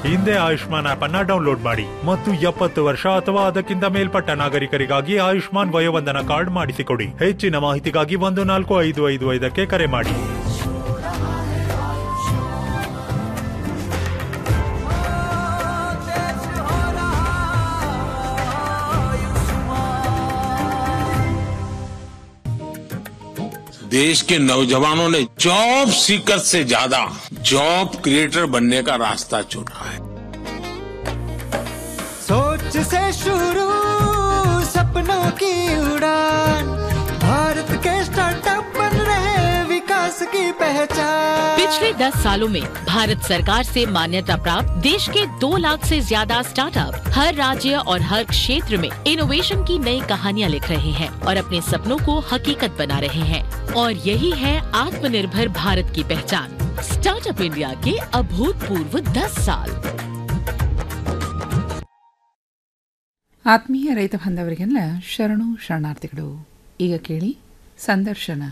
ಹಿಂದೆ ಆಯುಷ್ಮಾನ್ ಆಪ್ ಅನ್ನ ಡೌನ್ಲೋಡ್ ಮಾಡಿ ಮತ್ತು ಎಪ್ಪತ್ತು ವರ್ಷ ಅಥವಾ ಅದಕ್ಕಿಂತ ಮೇಲ್ಪಟ್ಟ ನಾಗರಿಕರಿಗಾಗಿ ಆಯುಷ್ಮಾನ್ ವಯೋವಂದನ ಕಾರ್ಡ್ ಮಾಡಿಸಿಕೊಡಿ ಹೆಚ್ಚಿನ ಮಾಹಿತಿಗಾಗಿ ಒಂದು ನಾಲ್ಕು ಐದು ಐದು ಐದಕ್ಕೆ ಕರೆ ಮಾಡಿ देश के नौजवानों ने जॉब सीकर से ज्यादा जॉब क्रिएटर बनने का रास्ता चुना है सोच से शुरू सपनों की उड़ान भारत के स्टार्टअप बन रहे विकास की पहचान पिछले 10 सालों में भारत सरकार से मान्यता प्राप्त देश के दो लाख से ज्यादा स्टार्टअप हर राज्य और हर क्षेत्र में इनोवेशन की नई कहानियाँ लिख रहे हैं और अपने सपनों को हकीकत बना रहे हैं और यही है आत्मनिर्भर भारत की पहचान स्टार्टअप इंडिया के अभूतपूर्व 10 साल ಆತ್ಮೀಯ ರೈತ ಬಾಂಧವರಿಗೆಲ್ಲ ಶರಣು ಶರಣಾರ್ಥಿಗಳು ಈಗ ಕೇಳಿ ಸಂದರ್ಶನ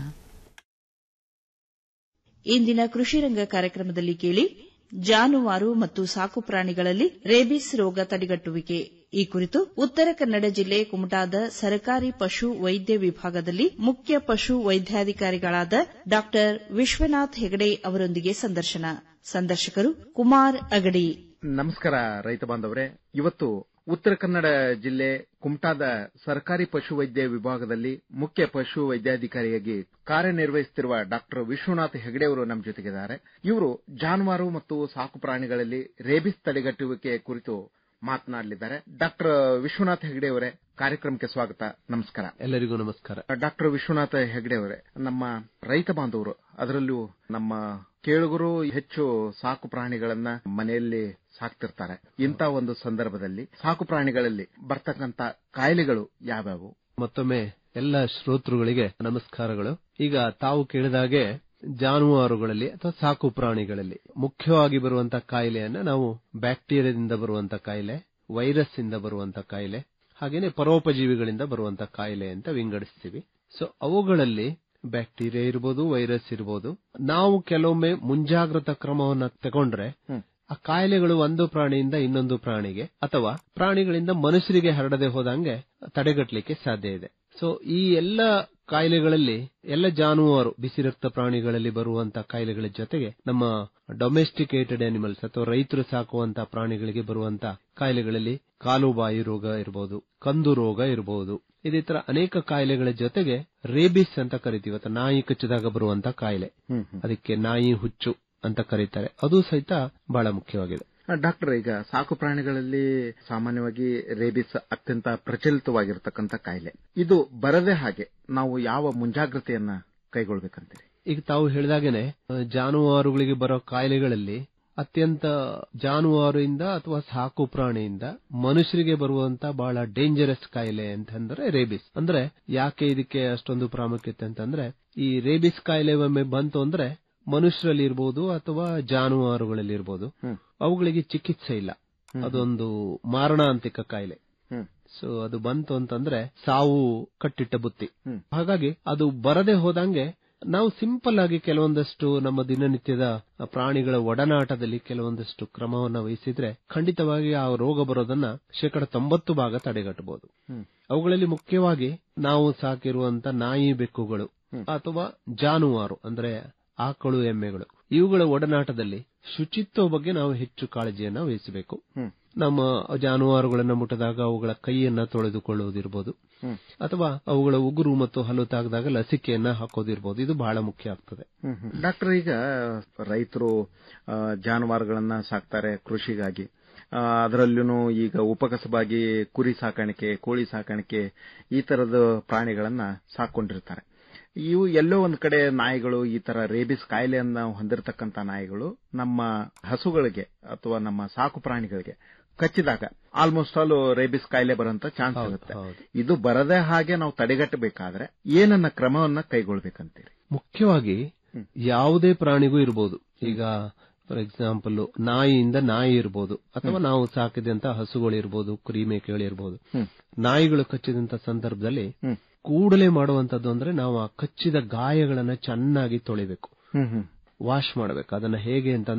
ಇಂದಿನ ಕೃಷಿ ರಂಗ ಕಾರ್ಯಕ್ರಮದಲ್ಲಿ ಕೇಳಿ ಜಾನುವಾರು ಮತ್ತು ಸಾಕು ಪ್ರಾಣಿಗಳಲ್ಲಿ ರೇಬಿಸ್ ರೋಗ ತಡೆಗಟ್ಟುವಿಕೆ ಈ ಕುರಿತು ಉತ್ತರ ಕನ್ನಡ ಜಿಲ್ಲೆ ಕುಮಟಾದ ಸರ್ಕಾರಿ ಪಶು ವೈದ್ಯ ವಿಭಾಗದಲ್ಲಿ ಮುಖ್ಯ ಪಶು ವೈದ್ಯಾಧಿಕಾರಿಗಳಾದ ಡಾ ವಿಶ್ವನಾಥ್ ಹೆಗಡೆ ಅವರೊಂದಿಗೆ ಸಂದರ್ಶನ ಸಂದರ್ಶಕರು ಕುಮಾರ್ ಅಗಡಿ ನಮಸ್ಕಾರ ರೈತ ಬಾಂಧವರೇ ಇವತ್ತು ಉತ್ತರ ಕನ್ನಡ ಜಿಲ್ಲೆ ಕುಮಟಾದ ಸರ್ಕಾರಿ ಪಶುವೈದ್ಯ ವಿಭಾಗದಲ್ಲಿ ಮುಖ್ಯ ಪಶು ವೈದ್ಯಾಧಿಕಾರಿಯಾಗಿ ಕಾರ್ಯನಿರ್ವಹಿಸುತ್ತಿರುವ ಡಾಕ್ಟರ್ ವಿಶ್ವನಾಥ್ ಹೆಗಡೆ ಅವರು ನಮ್ಮ ಜೊತೆಗಿದ್ದಾರೆ ಇವರು ಜಾನುವಾರು ಮತ್ತು ಸಾಕು ಪ್ರಾಣಿಗಳಲ್ಲಿ ರೇಬಿಸ್ ತಡೆಗಟ್ಟುವಿಕೆ ಕುರಿತು ಮಾತನಾಡಲಿದ್ದಾರೆ ಡಾಕ್ಟರ್ ವಿಶ್ವನಾಥ್ ಹೆಗಡೆ ಅವರೇ ಕಾರ್ಯಕ್ರಮಕ್ಕೆ ಸ್ವಾಗತ ನಮಸ್ಕಾರ ಎಲ್ಲರಿಗೂ ನಮಸ್ಕಾರ ಡಾಕ್ಟರ್ ವಿಶ್ವನಾಥ ಹೆಗಡೆ ಅವರೇ ನಮ್ಮ ರೈತ ಬಾಂಧವರು ಅದರಲ್ಲೂ ನಮ್ಮ ಕೇಳುಗರು ಹೆಚ್ಚು ಸಾಕು ಪ್ರಾಣಿಗಳನ್ನ ಮನೆಯಲ್ಲಿ ಸಾಕ್ತಿರ್ತಾರೆ ಇಂಥ ಒಂದು ಸಂದರ್ಭದಲ್ಲಿ ಸಾಕು ಪ್ರಾಣಿಗಳಲ್ಲಿ ಬರ್ತಕ್ಕಂತ ಕಾಯಿಲೆಗಳು ಯಾವ್ಯಾವು ಮತ್ತೊಮ್ಮೆ ಎಲ್ಲ ಶ್ರೋತೃಗಳಿಗೆ ನಮಸ್ಕಾರಗಳು ಈಗ ತಾವು ಕೇಳಿದಾಗೆ ಜಾನುವಾರುಗಳಲ್ಲಿ ಅಥವಾ ಸಾಕು ಪ್ರಾಣಿಗಳಲ್ಲಿ ಮುಖ್ಯವಾಗಿ ಬರುವಂತಹ ಕಾಯಿಲೆಯನ್ನ ನಾವು ಬ್ಯಾಕ್ಟೀರಿಯಾದಿಂದ ಬರುವಂತಹ ಕಾಯಿಲೆ ವೈರಸ್ ಇಂದ ಬರುವಂತಹ ಕಾಯಿಲೆ ಹಾಗೇನೆ ಪರೋಪಜೀವಿಗಳಿಂದ ಬರುವಂತಹ ಕಾಯಿಲೆ ಅಂತ ವಿಂಗಡಿಸ್ತೀವಿ ಸೊ ಅವುಗಳಲ್ಲಿ ಬ್ಯಾಕ್ಟೀರಿಯಾ ಇರ್ಬೋದು ವೈರಸ್ ಇರ್ಬೋದು ನಾವು ಕೆಲವೊಮ್ಮೆ ಮುಂಜಾಗ್ರತಾ ಕ್ರಮವನ್ನ ತಗೊಂಡ್ರೆ ಆ ಕಾಯಿಲೆಗಳು ಒಂದು ಪ್ರಾಣಿಯಿಂದ ಇನ್ನೊಂದು ಪ್ರಾಣಿಗೆ ಅಥವಾ ಪ್ರಾಣಿಗಳಿಂದ ಮನುಷ್ಯರಿಗೆ ಹರಡದೆ ಹೋದಂಗೆ ತಡೆಗಟ್ಟಲಿಕ್ಕೆ ಸಾಧ್ಯ ಇದೆ ಸೊ ಈ ಎಲ್ಲ ಕಾಯಿಲೆಗಳಲ್ಲಿ ಎಲ್ಲ ಜಾನುವಾರು ಬಿಸಿ ರಕ್ತ ಪ್ರಾಣಿಗಳಲ್ಲಿ ಬರುವಂತಹ ಕಾಯಿಲೆಗಳ ಜೊತೆಗೆ ನಮ್ಮ ಡೊಮೆಸ್ಟಿಕೇಟೆಡ್ ಅನಿಮಲ್ಸ್ ಅಥವಾ ರೈತರು ಸಾಕುವಂತಹ ಪ್ರಾಣಿಗಳಿಗೆ ಬರುವಂತಹ ಕಾಯಿಲೆಗಳಲ್ಲಿ ಕಾಲುಬಾಯಿ ರೋಗ ಇರಬಹುದು ಕಂದು ರೋಗ ಇರಬಹುದು ಇದೇ ತರ ಅನೇಕ ಕಾಯಿಲೆಗಳ ಜೊತೆಗೆ ರೇಬಿಸ್ ಅಂತ ಕರಿತೀವಿ ಅಥವಾ ನಾಯಿ ಕಚ್ಚಿದಾಗ ಬರುವಂತಹ ಕಾಯಿಲೆ ಅದಕ್ಕೆ ನಾಯಿ ಹುಚ್ಚು ಅಂತ ಕರೀತಾರೆ ಅದು ಸಹಿತ ಬಹಳ ಮುಖ್ಯವಾಗಿದೆ ಡಾಕ್ಟರ್ ಈಗ ಸಾಕು ಪ್ರಾಣಿಗಳಲ್ಲಿ ಸಾಮಾನ್ಯವಾಗಿ ರೇಬಿಸ್ ಅತ್ಯಂತ ಪ್ರಚಲಿತವಾಗಿರತಕ್ಕಂತ ಕಾಯಿಲೆ ಇದು ಬರದೆ ಹಾಗೆ ನಾವು ಯಾವ ಮುಂಜಾಗ್ರತೆಯನ್ನ ಕೈಗೊಳ್ಬೇಕಂತೀರಿ ಈಗ ತಾವು ಹೇಳಿದಾಗೇನೆ ಜಾನುವಾರುಗಳಿಗೆ ಬರೋ ಕಾಯಿಲೆಗಳಲ್ಲಿ ಅತ್ಯಂತ ಜಾನುವಾರುಯಿಂದ ಅಥವಾ ಸಾಕು ಪ್ರಾಣಿಯಿಂದ ಮನುಷ್ಯರಿಗೆ ಬರುವಂತ ಬಹಳ ಡೇಂಜರಸ್ ಕಾಯಿಲೆ ಅಂತಂದ್ರೆ ರೇಬಿಸ್ ಅಂದ್ರೆ ಯಾಕೆ ಇದಕ್ಕೆ ಅಷ್ಟೊಂದು ಪ್ರಾಮುಖ್ಯತೆ ಅಂತಂದ್ರೆ ಈ ರೇಬಿಸ್ ಕಾಯಿಲೆ ಒಮ್ಮೆ ಬಂತು ಅಂದ್ರೆ ಮನುಷ್ಯರಲ್ಲಿ ಇರ್ಬೋದು ಅಥವಾ ಜಾನುವಾರುಗಳಲ್ಲಿ ಇರ್ಬೋದು ಅವುಗಳಿಗೆ ಚಿಕಿತ್ಸೆ ಇಲ್ಲ ಅದೊಂದು ಮಾರಣಾಂತಿಕ ಕಾಯಿಲೆ ಸೊ ಅದು ಬಂತು ಅಂತಂದ್ರೆ ಸಾವು ಕಟ್ಟಿಟ್ಟ ಬುತ್ತಿ ಹಾಗಾಗಿ ಅದು ಬರದೆ ಹೋದಂಗೆ ನಾವು ಸಿಂಪಲ್ ಆಗಿ ಕೆಲವೊಂದಷ್ಟು ನಮ್ಮ ದಿನನಿತ್ಯದ ಪ್ರಾಣಿಗಳ ಒಡನಾಟದಲ್ಲಿ ಕೆಲವೊಂದಷ್ಟು ಕ್ರಮವನ್ನ ವಹಿಸಿದ್ರೆ ಖಂಡಿತವಾಗಿ ಆ ರೋಗ ಬರೋದನ್ನ ಶೇಕಡ ತೊಂಬತ್ತು ಭಾಗ ತಡೆಗಟ್ಟಬಹುದು ಅವುಗಳಲ್ಲಿ ಮುಖ್ಯವಾಗಿ ನಾವು ಸಾಕಿರುವಂತ ನಾಯಿ ಬೆಕ್ಕುಗಳು ಅಥವಾ ಜಾನುವಾರು ಅಂದ್ರೆ ಆಕಳು ಎಮ್ಮೆಗಳು ಇವುಗಳ ಒಡನಾಟದಲ್ಲಿ ಶುಚಿತ್ವ ಬಗ್ಗೆ ನಾವು ಹೆಚ್ಚು ಕಾಳಜಿಯನ್ನ ವಹಿಸಬೇಕು ನಮ್ಮ ಜಾನುವಾರುಗಳನ್ನ ಮುಟ್ಟದಾಗ ಅವುಗಳ ಕೈಯನ್ನ ತೊಳೆದುಕೊಳ್ಳುವುದಿರಬಹುದು ಅಥವಾ ಅವುಗಳ ಉಗುರು ಮತ್ತು ಹಲ್ಲು ತಾಗದಾಗ ಲಸಿಕೆಯನ್ನ ಹಾಕೋದಿರ್ಬೋದು ಇದು ಬಹಳ ಮುಖ್ಯ ಆಗ್ತದೆ ಡಾಕ್ಟರ್ ಈಗ ರೈತರು ಜಾನುವಾರುಗಳನ್ನ ಸಾಕ್ತಾರೆ ಕೃಷಿಗಾಗಿ ಅದರಲ್ಲೂ ಈಗ ಉಪಕಸಬಾಗಿ ಕುರಿ ಸಾಕಾಣಿಕೆ ಕೋಳಿ ಸಾಕಾಣಿಕೆ ಈ ತರದ ಪ್ರಾಣಿಗಳನ್ನ ಸಾಕೊಂಡಿರ್ತಾರೆ ಇವು ಎಲ್ಲೋ ಒಂದ್ ಕಡೆ ನಾಯಿಗಳು ಈ ತರ ರೇಬಿಸ್ ಕಾಯಿಲೆಯನ್ನ ಹೊಂದಿರತಕ್ಕಂತ ನಾಯಿಗಳು ನಮ್ಮ ಹಸುಗಳಿಗೆ ಅಥವಾ ನಮ್ಮ ಸಾಕು ಪ್ರಾಣಿಗಳಿಗೆ ಕಚ್ಚಿದಾಗ ಆಲ್ಮೋಸ್ಟ್ ಆಲ್ ರೇಬಿಸ್ ಕಾಯಿಲೆ ಬರುವಂತ ಚಾನ್ಸ್ ಇರುತ್ತೆ ಇದು ಬರದೇ ಹಾಗೆ ನಾವು ತಡೆಗಟ್ಟಬೇಕಾದ್ರೆ ಏನನ್ನ ಕ್ರಮವನ್ನ ಕೈಗೊಳ್ಬೇಕಂತೀರಿ ಮುಖ್ಯವಾಗಿ ಯಾವುದೇ ಪ್ರಾಣಿಗೂ ಇರಬಹುದು ಈಗ ಫಾರ್ ಎಕ್ಸಾಂಪಲ್ ನಾಯಿಯಿಂದ ನಾಯಿ ಇರಬಹುದು ಅಥವಾ ನಾವು ಸಾಕಿದಂತ ಹಸುಗಳು ಇರಬಹುದು ಕುರಿ ಮೇಕೆಗಳು ಇರಬಹುದು ನಾಯಿಗಳು ಕಚ್ಚಿದಂತ ಸಂದರ್ಭದಲ್ಲಿ ಕೂಡಲೇ ಮಾಡುವಂತದ್ದು ಅಂದ್ರೆ ನಾವು ಆ ಕಚ್ಚಿದ ಗಾಯಗಳನ್ನ ಚೆನ್ನಾಗಿ ತೊಳಿಬೇಕು ವಾಶ್ ಮಾಡಬೇಕು ಅದನ್ನ ಹೇಗೆ ಅಂತಂದ್ರೆ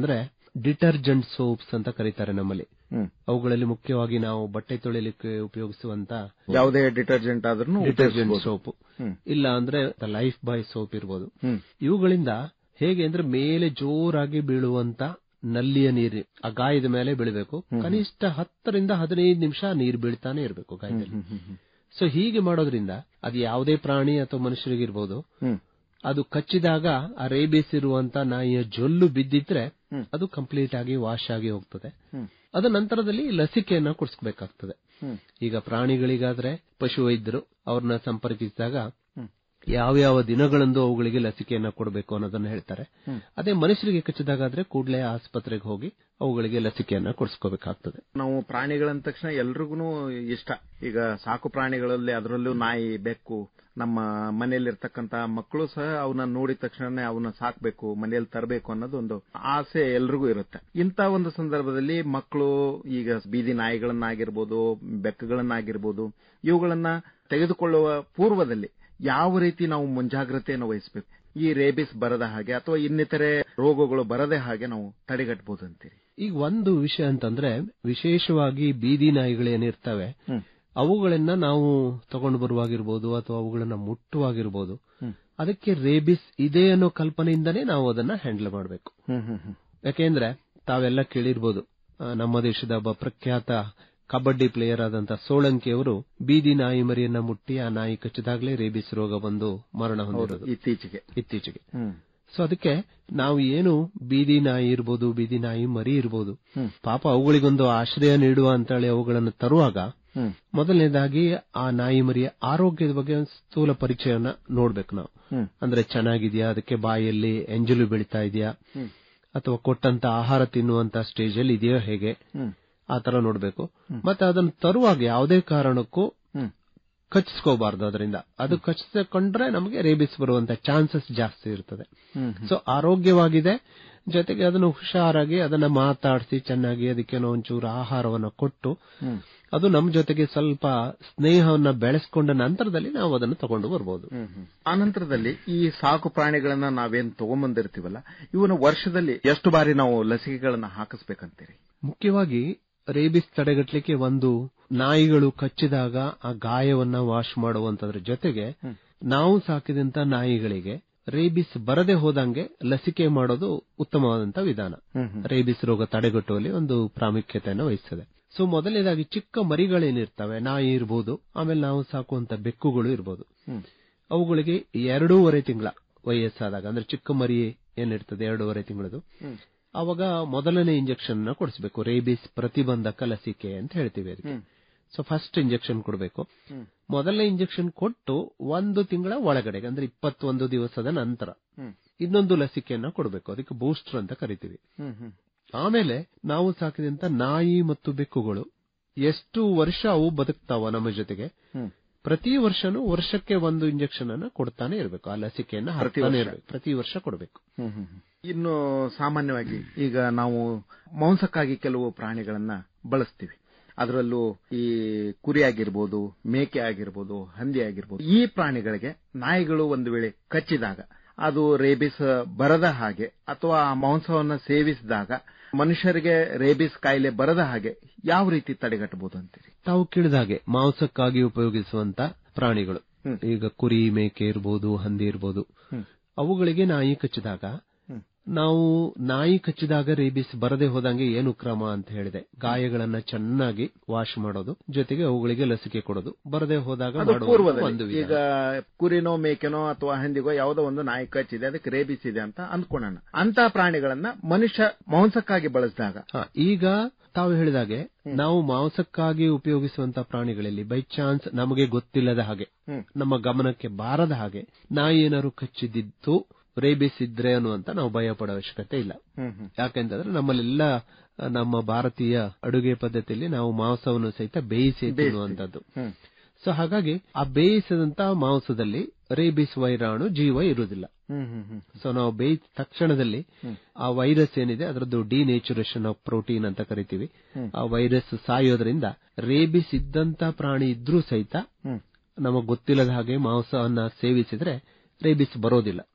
ಡಿಟರ್ಜೆಂಟ್ ಸೋಪ್ಸ್ ಅಂತ ಕರೀತಾರೆ ನಮ್ಮಲ್ಲಿ ಹ್ಮ್. ಅವುಗಳಲ್ಲಿ ಮುಖ್ಯವಾಗಿ ನಾವು ಬಟ್ಟೆ ತೊಳಿಲಿಕ್ಕೆ ಉಪಯೋಗಿಸುವಂತ ಯಾವುದೇ ಡಿಟರ್ಜೆಂಟ್ ಆದ್ರೂ ಡಿಟರ್ಜೆಂಟ್ ಸೋಪ್ ಹ್ಮ್. ಇಲ್ಲ ಅಂದ್ರೆ ಲೈಫ್ ಬಾಯ್ ಸೋಪ್ ಇರ್ಬೋದು ಹ್ಮ್. ಇವುಗಳಿಂದ ಹೇಗೆ ಅಂದ್ರೆ ಮೇಲೆ ಜೋರಾಗಿ ಬೀಳುವಂತ ನಲ್ಲಿಯ ನೀರು ಆ ಗಾಯದ ಮೇಲೆ ಬೀಳಬೇಕು ಕನಿಷ್ಠ ಹತ್ತರಿಂದ ಹದಿನೈದು ನಿಮಿಷ ನೀರು ಬೀಳ್ತಾನೆ ಇರಬೇಕು ಗಾಯದಲ್ಲಿ ಸೊ ಹೀಗೆ ಮಾಡೋದ್ರಿಂದ ಅದು ಯಾವುದೇ ಪ್ರಾಣಿ ಅಥವಾ ಮನುಷ್ಯರಿಗಿರ್ಬೋದು ಹ್ಮ್. ಅದು ಕಚ್ಚಿದಾಗ ಆ ರೇಬಿಸ್ ಇರುವಂತ ನಾಯಿಯ ಜೊಲ್ಲು ಬಿದ್ದಿದ್ರೆ ಹ್ಮ್. ಅದು ಕಂಪ್ಲೀಟ್ ಆಗಿ ವಾಶ್ ಆಗಿ ಹೋಗ್ತದೆ ಹ್ಮ್. ಅದ ನಂತರದಲ್ಲಿ ಲಸಿಕೆಯನ್ನ ಕೊಡಿಸ್ಬೇಕಾಗ್ತದೆ ಹ್ಮ್. ಈಗ ಪ್ರಾಣಿಗಳಿಗಾದ್ರೆ ಪಶು ವೈದ್ಯರು ಅವ್ರನ್ನ ಸಂಪರ್ಕಿಸಿದಾಗ ಹ್ಮ್. ಯಾವ್ಯಾವ ದಿನಗಳಂದು ಅವುಗಳಿಗೆ ಲಸಿಕೆಯನ್ನ ಕೊಡಬೇಕು ಅನ್ನೋದನ್ನ ಹೇಳ್ತಾರೆ ಹ್ಮ್. ಅದೇ ಮನುಷ್ಯರಿಗೆ ಕಚ್ಚಿದಾಗಾದ್ರೆ ಕೂಡಲೇ ಆಸ್ಪತ್ರೆಗೆ ಹೋಗಿ ಅವುಗಳಿಗೆ ಲಸಿಕೆಯನ್ನ ಕೊಡಿಸ್ಕೋಬೇಕಾಗ್ತದೆ ನಾವು ಪ್ರಾಣಿಗಳಂದ ತಕ್ಷಣ ಎಲ್ರಿಗೂ ಇಷ್ಟ ಈಗ ಸಾಕು ಪ್ರಾಣಿಗಳಲ್ಲಿ ಅದರಲ್ಲೂ ನಾಯಿ ಬೆಕ್ಕು ನಮ್ಮ ಮನೆಯಲ್ಲಿರ್ತಕ್ಕಂತ ಮಕ್ಕಳು ಸಹ ಅವನ್ನ ನೋಡಿದ ತಕ್ಷಣನೇ ಅವನ್ನ ಸಾಕ್ಬೇಕು ಮನೆಯಲ್ಲಿ ತರಬೇಕು ಅನ್ನೋದು ಒಂದು ಆಸೆ ಎಲ್ರಿಗೂ ಇರುತ್ತೆ ಇಂಥ ಒಂದು ಸಂದರ್ಭದಲ್ಲಿ ಮಕ್ಕಳು ಈಗ ಬೀದಿ ನಾಯಿಗಳನ್ನಾಗಿರ್ಬೋದು ಬೆಕ್ಕುಗಳನ್ನಾಗಿರ್ಬೋದು ಇವುಗಳನ್ನ ತೆಗೆದುಕೊಳ್ಳುವ ಪೂರ್ವದಲ್ಲಿ ಯಾವ ರೀತಿ ನಾವು ಮುಂಜಾಗ್ರತೆಯನ್ನು ವಹಿಸಬೇಕು ಈ ರೇಬಿಸ್ ಬರದ ಹಾಗೆ ಅಥವಾ ಇನ್ನಿತರೆ ರೋಗಗಳು ಬರದೇ ಹಾಗೆ ನಾವು ತಡೆಗಟ್ಟಬಹುದು ಅಂತೀರಿ ಈಗ ಒಂದು ವಿಷಯ ಅಂತಂದ್ರೆ ವಿಶೇಷವಾಗಿ ಬೀದಿ ನಾಯಿಗಳೇನಿರ್ತವೆ ಹ್ಮ್. ಅವುಗಳನ್ನ ನಾವು ತಗೊಂಡು ಬರುವಾಗಿರ್ಬೋದು ಅಥವಾ ಅವುಗಳನ್ನ ಮುಟ್ಟುವಾಗಿರ್ಬೋದು ಹ್ಮ್. ಅದಕ್ಕೆ ರೇಬಿಸ್ ಇದೆ ಅನ್ನೋ ಕಲ್ಪನೆಯಿಂದನೇ ನಾವು ಅದನ್ನ ಹ್ಯಾಂಡಲ್ ಮಾಡಬೇಕು ಹ್ಮ್ ಹ್ಮ್ ಹ್ಮ್ ಯಾಕೆಂದ್ರೆ ತಾವೆಲ್ಲ ಕೇಳಿರ್ಬೋದು ಆ, ನಮ್ಮ ದೇಶದ ಒಬ್ಬ ಪ್ರಖ್ಯಾತ ಕಬಡ್ಡಿ ಪ್ಲೇಯರ್ ಆದಂತ ಸೋಳಂಕಿ ಅವರು ಬೀದಿ ನಾಯಿ ಮರಿಯನ್ನ ಮುಟ್ಟಿ ಆ ನಾಯಿ ಕಚ್ಚಿದಾಗಲೇ ರೇಬಿಸ್ ರೋಗ ಬಂದು ಮರಣ ಹೌದು ಹೊಂದಿರೋದು ಇತ್ತೀಚೆಗೆ ಇತ್ತೀಚೆಗೆ ಹ್ಮ್ ಸೊ ಅದಕ್ಕೆ ನಾವು ಏನು ಬೀದಿ ನಾಯಿ ಇರ್ಬೋದು ಬೀದಿ ನಾಯಿ ಮರಿ ಇರ್ಬೋದು ಹ್ಮ್. ಪಾಪ ಅವುಗಳಿಗೊಂದು ಆಶ್ರಯ ನೀಡುವ ಅಂತೇಳಿ ಅವುಗಳನ್ನು ತರುವಾಗ ಹ್ಮ್ ಮೊದಲನೇದಾಗಿ ಆ ನಾಯಿ ಮರಿಯ ಆರೋಗ್ಯದ ಬಗ್ಗೆ ಒಂದು ಸ್ಥೂಲ ಪರಿಚಯನ ನೋಡ್ಬೇಕು ನಾವು ಹ್ಮ್ ಅಂದ್ರೆ ಚೆನ್ನಾಗಿದ್ಯಾ ಅದಕ್ಕೆ ಬಾಯಲ್ಲಿ ಎಂಜಲು ಬೀಳ್ತಾ ಇದೆಯಾ ಹ್ಮ್. ಅಥವಾ ಕೊಟ್ಟಂತ ಆಹಾರ ತಿನ್ನುವಂತ ಸ್ಟೇಜ್ ಅಲ್ಲಿ ಇದೆಯೋ ಹೇಗೆ ಹ್ಮ್ ಆ ತರ ನೋಡ್ಬೇಕು ಮತ್ತೆ ಅದನ್ನು ತರುವಾಗ ಯಾವುದೇ ಕಾರಣಕ್ಕೂ ಹ್ಮ್. ಕಚ್ಚಿಸ್ಕೋಬಾರ್ದು ಅದರಿಂದ ಅದು ಕಚ್ಚಿಕೊಂಡ್ರೆ ನಮಗೆ ರೇಬಿಸ್ ಬರುವಂತ ಚಾನ್ಸಸ್ ಜಾಸ್ತಿ ಇರ್ತದೆ ಹ್ಮ್ ಸೊ ಆರೋಗ್ಯವಾಗಿದೆ ಜೊತೆಗೆ ಅದನ್ನು ಹುಷಾರಾಗಿ ಅದನ್ನ ಮಾತಾಡಿಸಿ ಚೆನ್ನಾಗಿ ಅದಕ್ಕೇನೋ ಒಂಚೂರು ಆಹಾರವನ್ನ ಕೊಟ್ಟು ಹ್ಮ್. ಅದು ನಮ್ಮ ಜೊತೆಗೆ ಸ್ವಲ್ಪ ಸ್ನೇಹವನ್ನ ಬೆಳೆಸ್ಕೊಂಡ ನಂತರದಲ್ಲಿ ನಾವು ಅದನ್ನು ತಗೊಂಡು ಬರ್ಬೋದು ಹ್ಮ್ ಹ್ಮ್. ಆನಂತರದಲ್ಲಿ ಈ ಸಾಕು ಪ್ರಾಣಿಗಳನ್ನ ನಾವೇನ್ ತಗೊಂಬಂದಿರ್ತೀವಲ್ಲ ಇವನ್ನ ವರ್ಷದಲ್ಲಿ ಎಷ್ಟು ಬಾರಿ ನಾವು ಲಸಿಕೆಗಳನ್ನ ಹಾಕಿಸ್ಬೇಕಂತೀರಿ ಮುಖ್ಯವಾಗಿ ರೇಬಿಸ್ ತಡೆಗಟ್ಟಲಿಕ್ಕೆ ಒಂದು ನಾಯಿಗಳು ಕಚ್ಚಿದಾಗ ಆ ಗಾಯವನ್ನ ವಾಶ್ ಮಾಡುವಂತದ್ರ ಜೊತೆಗೆ ನಾವು ಸಾಕಿದಂತ ನಾಯಿಗಳಿಗೆ ರೇಬಿಸ್ ಬರದೆ ಹೋದಂಗೆ ಲಸಿಕೆ ಮಾಡೋದು ಉತ್ತಮವಾದಂತ ವಿಧಾನ ರೇಬಿಸ್ ರೋಗ ತಡೆಗಟ್ಟುವಲ್ಲಿ ಒಂದು ಪ್ರಾಮುಖ್ಯತೆಯನ್ನು ವಹಿಸ್ತದೆ ಸೊ ಮೊದಲನೇದಾಗಿ ಚಿಕ್ಕ ಮರಿಗಳೇನಿರ್ತವೆ ನಾಯಿ ಇರ್ಬೋದು ಆಮೇಲೆ ನಾವು ಸಾಕುವಂತ ಬೆಕ್ಕುಗಳು ಇರ್ಬೋದು ಹ್ಮ್. ಅವುಗಳಿಗೆ ಎರಡೂವರೆ ತಿಂಗಳ ವಯಸ್ಸಾದಾಗ ಅಂದ್ರೆ ಚಿಕ್ಕ ಮರಿ ಏನಿರ್ತದೆ ಎರಡೂವರೆ ತಿಂಗಳದು ಹ್ಮ್. ಅವಾಗ ಮೊದಲನೇ ಇಂಜೆಕ್ಷನ್ ನ ಕೊಡಿಸಬೇಕು ರೇಬಿಸ್ ಪ್ರತಿಬಂಧಕ ಲಸಿಕೆ ಅಂತ ಹೇಳ್ತೀವಿ ಅದಕ್ಕೆ ಹ್ಮ್. ಸೊ ಫಸ್ಟ್ ಇಂಜೆಕ್ಷನ್ ಕೊಡಬೇಕು ಹ್ಮ್. ಮೊದಲನೇ ಇಂಜೆಕ್ಷನ್ ಕೊಟ್ಟು ಒಂದು ತಿಂಗಳ ಒಳಗಡೆ ಅಂದ್ರೆ ಇಪ್ಪತ್ತೊಂದು ದಿವಸದ ನಂತರ ಹ್ಮ್. ಇನ್ನೊಂದು ಲಸಿಕೆಯನ್ನ ಕೊಡಬೇಕು ಅದಕ್ಕೆ ಬೂಸ್ಟರ್ ಅಂತ ಕರಿತೀವಿ ಹ್ಮ್ ಹ್ಮ್ ಆಮೇಲೆ ನಾವು ಸಾಕಿದಂತ ನಾಯಿ ಮತ್ತು ಬೆಕ್ಕುಗಳು ಎಷ್ಟು ವರ್ಷ ಅವು ಬದುಕ್ತಾವ ನಮ್ಮ ಜೊತೆಗೆ ಹ್ಮ್. ಪ್ರತಿ ವರ್ಷನೂ ವರ್ಷಕ್ಕೆ ಒಂದು ಇಂಜೆಕ್ಷನ್ ಅನ್ನ ಕೊಡ್ತಾನೆ ಇರಬೇಕು ಆ ಲಸಿಕೆಯನ್ನ ಪ್ರತಿ ಹಾಕ್ತಾನೆ ವರ್ಷ? ಇರಬೇಕು ಪ್ರತಿ ವರ್ಷ ಕೊಡಬೇಕು ಹ್ಮ್ ಹ್ಮ್ ಹ್ಮ್. ಇನ್ನು ಸಾಮಾನ್ಯವಾಗಿ ಈಗ ನಾವು ಮಾಂಸಕ್ಕಾಗಿ ಕೆಲವು ಪ್ರಾಣಿಗಳನ್ನ ಬಳಸ್ತೀವಿ ಅದರಲ್ಲೂ ಈ ಕುರಿ ಆಗಿರ್ಬೋದು ಮೇಕೆ ಆಗಿರ್ಬೋದು ಹಂದಿ ಆಗಿರ್ಬೋದು ಈ ಪ್ರಾಣಿಗಳಿಗೆ ನಾಯಿಗಳು ಒಂದು ವೇಳೆ ಕಚ್ಚಿದಾಗ ಅದು ರೇಬಿಸ್ ಬರದ ಹಾಗೆ ಅಥವಾ ಆ ಮಾಂಸವನ್ನ ಸೇವಿಸಿದಾಗ ಮನುಷ್ಯರಿಗೆ ರೇಬಿಸ್ ಕಾಯಿಲೆ ಬರದ ಹಾಗೆ ಯಾವ ರೀತಿ ತಡೆಗಟ್ಟಬಹುದು ಅಂತೀರಿ ತಾವು ಕೇಳಿದ ಹಾಗೆ ಮಾಂಸಕ್ಕಾಗಿ ಉಪಯೋಗಿಸುವಂತ ಪ್ರಾಣಿಗಳು ಹ್ಮ್. ಈಗ ಕುರಿ ಮೇಕೆ ಇರ್ಬೋದು ಹಂದಿ ಇರ್ಬೋದು ಹ್ಮ್. ಅವುಗಳಿಗೆ ನಾಯಿ ಕಚ್ಚಿದಾಗ ಹ್ಮ್. ನಾವು ನಾಯಿ ಕಚ್ಚಿದಾಗ ರೇಬಿಸ್ ಬರದೆ ಹೋದಂಗೆ ಏನು ಕ್ರಮ ಅಂತ ಹೇಳಿದೆ ಗಾಯಗಳನ್ನ ಚೆನ್ನಾಗಿ ವಾಶ್ ಮಾಡೋದು ಜೊತೆಗೆ ಅವುಗಳಿಗೆ ಲಸಿಕೆ ಕೊಡೋದು ಬರದೆ ಹೋದಾಗ ಅದು ಮಾಡುವಂತ ಪೂರ್ವದಲ್ಲಿ ಒಂದು ಈಗ ವಿಧಾನ. ಕುರಿನೋ ಮೇಕೆನೋ ಅಥವಾ ಹಂದಿಗೋ ಯಾವುದೋ ಒಂದು ನಾಯಿ ಕಚ್ಚಿದೆ ಅದಕ್ಕೆ ರೇಬಿಸ್ ಇದೆ ಅಂತ ಅಂದ್ಕೊಳ್ಳೋಣ ಅಂತ ಪ್ರಾಣಿಗಳನ್ನ ಮನುಷ್ಯ ಮಾಂಸಕ್ಕಾಗಿ ಬಳಸಿದಾಗ ಹಾ, ಈಗ ತಾವು ಹೇಳಿದಾಗೆ ನಾವು ಮಾಂಸಕ್ಕಾಗಿ ಉಪಯೋಗಿಸುವಂತ ಪ್ರಾಣಿಗಳಲ್ಲಿ ಬೈ ಚಾನ್ಸ್ ನಮಗೆ ಗೊತ್ತಿಲ್ಲದ ಹಾಗೆ ಹ್ಮ್. ನಮ್ಮ ಗಮನಕ್ಕೆ ಬಾರದ ಹಾಗೆ ನಾಯಿ ಏನಾದ್ರು ಕಚ್ಚಿದ್ದು ರೇಬಿಸ್ ಇದ್ರೆ ಅನ್ನುವಂತ ನಾವು ಭಯ ಪಡೋ ಅವಶ್ಯಕತೆ ಇಲ್ಲ ಹ್ಮ್ ಹ್ಮ್ ಯಾಕೆಂತಂದ್ರೆ ನಮ್ಮಲ್ಲೆಲ್ಲ ಆ, ನಮ್ಮ ಭಾರತೀಯ ಅಡುಗೆ ಪದ್ಧತಿಯಲ್ಲಿ ನಾವು ಮಾಂಸವನ್ನು ಸಹಿತ ಬೇಯಿಸಿ ತಿನ್ನುವಂತದ್ದು ಹ್ಮ್. ಸೊ ಹಾಗಾಗಿ ಆ ಬೇಯಿಸಿದಂತ ಮಾಂಸದಲ್ಲಿ ರೇಬಿಸ್ ವೈರಾಣು ಜೀವ ಇರುವುದಿಲ್ಲ ಹ್ಮ್ ಹ್ಮ್ ಹ್ಮ್ ಸೊ ನಾವು ಬೇಯಿದ ತಕ್ಷಣದಲ್ಲಿ ಆ ವೈರಸ್ ಏನಿದೆ ಅದರದ್ದು ಡಿನೇಚುರೇಷನ್ ಆಫ್ ಪ್ರೋಟೀನ್ ಅಂತ ಕರಿತೀವಿ ಆ ವೈರಸ್ ಸಾಯೋದ್ರಿಂದ ರೇಬಿಸ್ ಇದ್ದಂತ ಪ್ರಾಣಿ ಇದ್ರೂ ಸಹಿತ ಹ್ಮ್. ನಮಗ್ ಗೊತ್ತಿಲ್ಲದ ಹಾಗೆ ಮಾಂಸವನ್ನ ಸೇವಿಸಿದ್ರೆ ರೇಬಿಸ್ ಬರೋದಿಲ್ಲ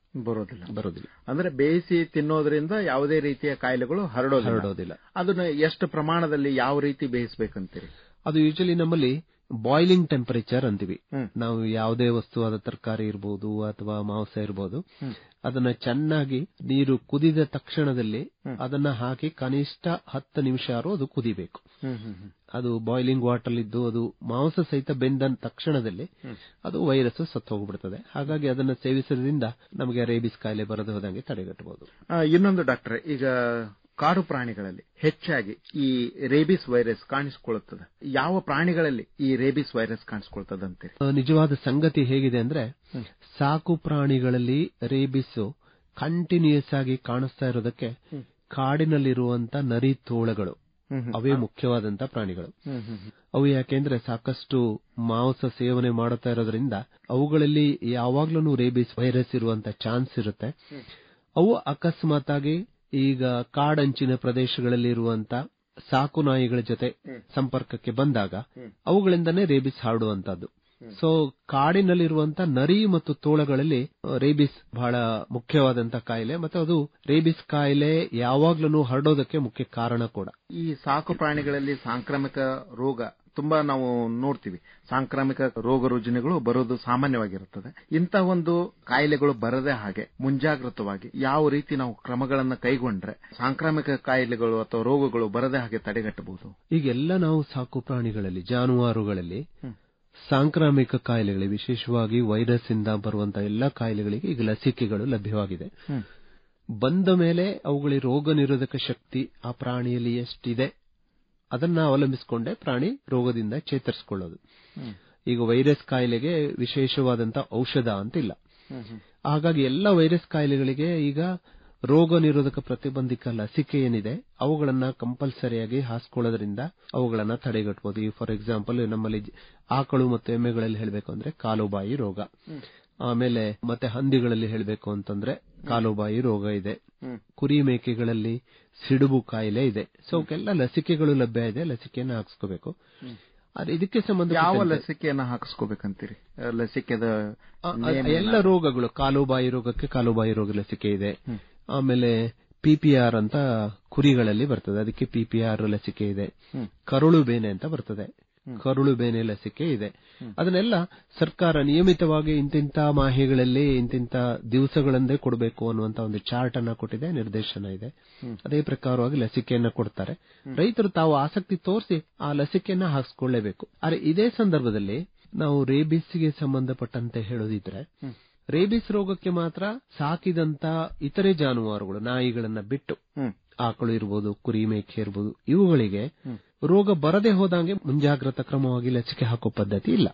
ಬರೋದಿಲ್ಲ ಬರೋದಿಲ್ಲ ಅಂದ್ರೆ ಬೇಯಿಸಿ ತಿನ್ನೋದ್ರಿಂದ ಯಾವುದೇ ರೀತಿಯ ಕಾಯಿಲೆಗಳು ಹರಡೋದಿಲ್ಲ ಹರಡೋದಿಲ್ಲ ಅದನ್ನ ಎಷ್ಟು ಪ್ರಮಾಣದಲ್ಲಿ ಯಾವ ರೀತಿ ಬೇಯಿಸಬೇಕಂತೀರಿ ಅದು ಯೂಶಲಿ ನಮ್ಮಲ್ಲಿ ಬಾಯ್ಲಿಂಗ್ ಟೆಂಪರೇಚರ್ ಅಂತೀವಿ ಹ್ಮ್. ನಾವು ಯಾವುದೇ ವಸ್ತುವಾದ ತರಕಾರಿ ಇರಬಹುದು ಅಥವಾ ಮಾಂಸ ಇರಬಹುದು ಅದನ್ನ ಚೆನ್ನಾಗಿ ನೀರು ಕುದಿದ ತಕ್ಷಣದಲ್ಲಿ ಅದನ್ನ ಹಾಕಿ ಕನಿಷ್ಠ ಹತ್ತು ನಿಮಿಷ ಅದು ಕುದಿಬೇಕು ಅದು ಬಾಯ್ಲಿಂಗ್ ವಾಟರ್ ಇದ್ದು ಅದು ಮಾಂಸ ಸಹಿತ ಬೆಂದ ತಕ್ಷಣದಲ್ಲಿ ಅದು ವೈರಸ್ ಸತ್ತು ಹೋಗ್ಬಿಡ್ತದೆ ಹಾಗಾಗಿ ಅದನ್ನ ಸೇವಿಸೋದ್ರಿಂದ ನಮಗೆ ರೇಬಿಸ್ ಕಾಯಿಲೆ ಬರದು ಹೋದಂಗೆ ತಡೆಗಟ್ಟಬಹುದು ಆ, ಇನ್ನೊಂದು ಡಾಕ್ಟರ್ ಈಗ ಕಾಡು ಪ್ರಾಣಿಗಳಲ್ಲಿ ಹೆಚ್ಚಾಗಿ ಈ ರೇಬಿಸ್ ವೈರಸ್ ಕಾಣಿಸಿಕೊಳ್ಳುತ್ತದೆ ಯಾವ ಪ್ರಾಣಿಗಳಲ್ಲಿ ಈ ರೇಬಿಸ್ ವೈರಸ್ ಕಾಣಿಸಿಕೊಳ್ತದಂತೀರಿ ಆ, ನಿಜವಾದ ಸಂಗತಿ ಹೇಗಿದೆ ಅಂದ್ರೆ ಸಾಕು ಪ್ರಾಣಿಗಳಲ್ಲಿ ರೇಬಿಸ್ ಕಂಟಿನ್ಯೂಸ್ ಆಗಿ ಕಾಣಿಸ್ತಾ ಇರೋದಕ್ಕೆ ಕಾಡಿನಲ್ಲಿರುವಂತ ನರಿ ತೋಳಗಳು ಅವೇ ಮುಖ್ಯವಾದಂತ ಪ್ರಾಣಿಗಳು ಅವು ಯಾಕೆಂದ್ರೆ ಸಾಕಷ್ಟು ಮಾಂಸ ಸೇವನೆ ಮಾಡುತ್ತಾ ಇರೋದ್ರಿಂದ ಅವುಗಳಲ್ಲಿ ಯಾವಾಗ್ಲೂ ರೇಬಿಸ್ ವೈರಸ್ ಇರುವಂತ ಚಾನ್ಸ್ ಇರುತ್ತೆ ಅವು ಅಕಸ್ಮಾತ್ ಆಗಿ ಈಗ ಕಾಡಂಚಿನ ಪ್ರದೇಶಗಳಲ್ಲಿ ಇರುವಂತ ಸಾಕು ನಾಯಿಗಳ ಜೊತೆ ಸಂಪರ್ಕಕ್ಕೆ ಬಂದಾಗ ಅವುಗಳಿಂದನೇ ರೇಬಿಸ್ ಹರಡುವಂತದ್ದು ಸೊ ಕಾಡಿನಲ್ಲಿರುವಂತ ನರಿ ಮತ್ತು ತೋಳಗಳಲ್ಲಿ ಆ, ರೇಬಿಸ್ ಬಹಳ ಮುಖ್ಯವಾದಂತ ಕಾಯಿಲೆ ಮತ್ತು ಅದು ರೇಬಿಸ್ ಕಾಯಿಲೆ ಯಾವಾಗ್ಲೂ ಹರಡೋದಕ್ಕೆ ಮುಖ್ಯ ಕಾರಣ ಕೂಡ ಈ ಸಾಕು ಪ್ರಾಣಿಗಳಲ್ಲಿ ಸಾಂಕ್ರಾಮಿಕ ರೋಗ ತುಂಬಾ ನಾವು ನೋಡ್ತೀವಿ ಸಾಂಕ್ರಾಮಿಕ ರೋಗ ರುಜಿನಗಳು ಬರೋದು ಸಾಮಾನ್ಯವಾಗಿರುತ್ತದೆ ಇಂಥ ಒಂದು ಕಾಯಿಲೆಗಳು ಬರದೇ ಹಾಗೆ ಮುಂಜಾಗ್ರತವಾಗಿ ಯಾವ ರೀತಿ ನಾವು ಕ್ರಮಗಳನ್ನ ಕೈಗೊಂಡ್ರೆ ಸಾಂಕ್ರಾಮಿಕ ಕಾಯಿಲೆಗಳು ಅಥವಾ ರೋಗಗಳು ಬರದೇ ಹಾಗೆ ತಡೆಗಟ್ಟಬಹುದು ಈಗೆಲ್ಲ ನಾವು ಸಾಕು ಪ್ರಾಣಿಗಳಲ್ಲಿ ಜಾನುವಾರುಗಳಲ್ಲಿ ಸಾಂಕ್ರಾಮಿಕ ಕಾಯಿಲೆಗಳಿಗೆ ವಿಶೇಷವಾಗಿ ವೈರಸ್ ಇಂದ ಬರುವಂತಹ ಎಲ್ಲ ಕಾಯಿಲೆಗಳಿಗೆ ಈಗ ಲಸಿಕೆಗಳು ಲಭ್ಯವಾಗಿದೆ ಬಂದ ಮೇಲೆ ಅವುಗಳಿಗೆ ರೋಗ ನಿರೋಧಕ ಶಕ್ತಿ ಆ ಪ್ರಾಣಿಯಲ್ಲಿ ಎಷ್ಟಿದೆ ಅದನ್ನ ಅವಲಂಬಿಸಿಕೊಂಡೇ ಪ್ರಾಣಿ ರೋಗದಿಂದ ಚೇತರಿಸಿಕೊಳ್ಳೋದು ಈಗ ವೈರಸ್ ಕಾಯಿಲೆಗೆ ವಿಶೇಷವಾದಂತ ಔಷಧ ಅಂತಿಲ್ಲ ಹಾಗಾಗಿ ಎಲ್ಲ ವೈರಸ್ ಕಾಯಿಲೆಗಳಿಗೆ ಈಗ ರೋಗ ನಿರೋಧಕ ಪ್ರತಿಬಂಧಕ ಲಸಿಕೆ ಏನಿದೆ ಅವುಗಳನ್ನ ಕಂಪಲ್ಸರಿಯಾಗಿ ಹಾಸ್ಕೊಳ್ಳೋದ್ರಿಂದ ಅವುಗಳನ್ನ ತಡೆಗಟ್ಟಬಹುದು ಈ ಫಾರ್ ಎಕ್ಸಾಂಪಲ್ ನಮ್ಮಲ್ಲಿ ಜ- ಆಕಳು ಮತ್ತು ಎಮ್ಮೆಗಳಲ್ಲಿ ಹೇಳಬೇಕು ಅಂದ್ರೆ ಕಾಲುಬಾಯಿ ರೋಗ ಆಮೇಲೆ ಮತ್ತೆ ಹಂದಿಗಳಲ್ಲಿ ಹೇಳಬೇಕು ಅಂತಂದ್ರೆ ಕಾಲುಬಾಯಿ ರೋಗ ಇದೆ ಕುರಿ ಮೇಕೆಗಳಲ್ಲಿ ಸಿಡುಬು ಕಾಯಿಲೆ ಇದೆ ಸೊ ಅವಕ್ಕೆಲ್ಲ ಲಸಿಕೆಗಳು ಲಭ್ಯ ಇದೆ ಲಸಿಕೆಯನ್ನ ಹಾಕ್ಸ್ಕೋಬೇಕು ಆದ್ರೆ ಇದಕ್ಕೆ ಸಂಬಂಧ ಯಾವ ಲಸಿಕೆಯನ್ನ ಹಾಕಿಸ್ಕೋಬೇಕಂತೀರಿ ಆ, ಲಸಿಕೆದ ಆ, ಆ, ಎಲ್ಲ ರೋಗಗಳು ಕಾಲುಬಾಯಿ ರೋಗಕ್ಕೆ ಕಾಲುಬಾಯಿ ರೋಗ ಲಸಿಕೆ ಇದೆ ಆಮೇಲೆ ಪಿಪಿಆರ್ ಅಂತ ಕುರಿಗಳಲ್ಲಿ ಬರ್ತದೆ ಅದಕ್ಕೆ ಪಿಪಿಆರ್ ಲಸಿಕೆ ಇದೆ ಕರುಳು ಬೇನೆ ಅಂತ ಬರ್ತದೆ ಕರುಳು ಬೇನೆ ಲಸಿಕೆ ಇದೆ ಅದನ್ನೆಲ್ಲ ಸರ್ಕಾರ ನಿಯಮಿತವಾಗಿ ಇಂತಿಂತ ಮಾಹಿಗಳಲ್ಲಿ ಇಂತಿಂತ ದಿವಸಗಳಂದೇ ಕೊಡಬೇಕು ಅನ್ನುವಂತ ಒಂದು ಚಾರ್ಟ್ ಅನ್ನ ಕೊಟ್ಟಿದೆ ನಿರ್ದೇಶನ ಇದೆ ಅದೇ ಪ್ರಕಾರವಾಗಿ ಲಸಿಕೆಯನ್ನ ಕೊಡ್ತಾರೆ ರೈತರು ತಾವು ಆಸಕ್ತಿ ತೋರಿಸಿ ಆ ಲಸಿಕೆಯನ್ನ ಹಾಕಿಸ್ಕೊಳ್ಳೇಬೇಕು ಆದ್ರೆ ಇದೇ ಸಂದರ್ಭದಲ್ಲಿ ನಾವು ರೇಬಿಸ್ಗೆ ಸಂಬಂಧಪಟ್ಟಂತೆ ಹೇಳೋದಿದ್ರೆ ರೇಬಿಸ್ ರೋಗಕ್ಕೆ ಮಾತ್ರ ಸಾಕಿದಂತ ಇತರೆ ಜಾನುವಾರುಗಳು ನಾಯಿಗಳನ್ನ ಬಿಟ್ಟು ಆಕಳು ಇರ್ಬೋದು ಕುರಿ ಮೇಕೆ ಇರ್ಬೋದು ಇವುಗಳಿಗೆ ರೋಗ ಬರದೆ ಹೋದಂಗೆ ಮುಂಜಾಗ್ರತಾ ಕ್ರಮವಾಗಿ ಲಸಿಕೆ ಹಾಕೋ ಪದ್ಧತಿ ಇಲ್ಲ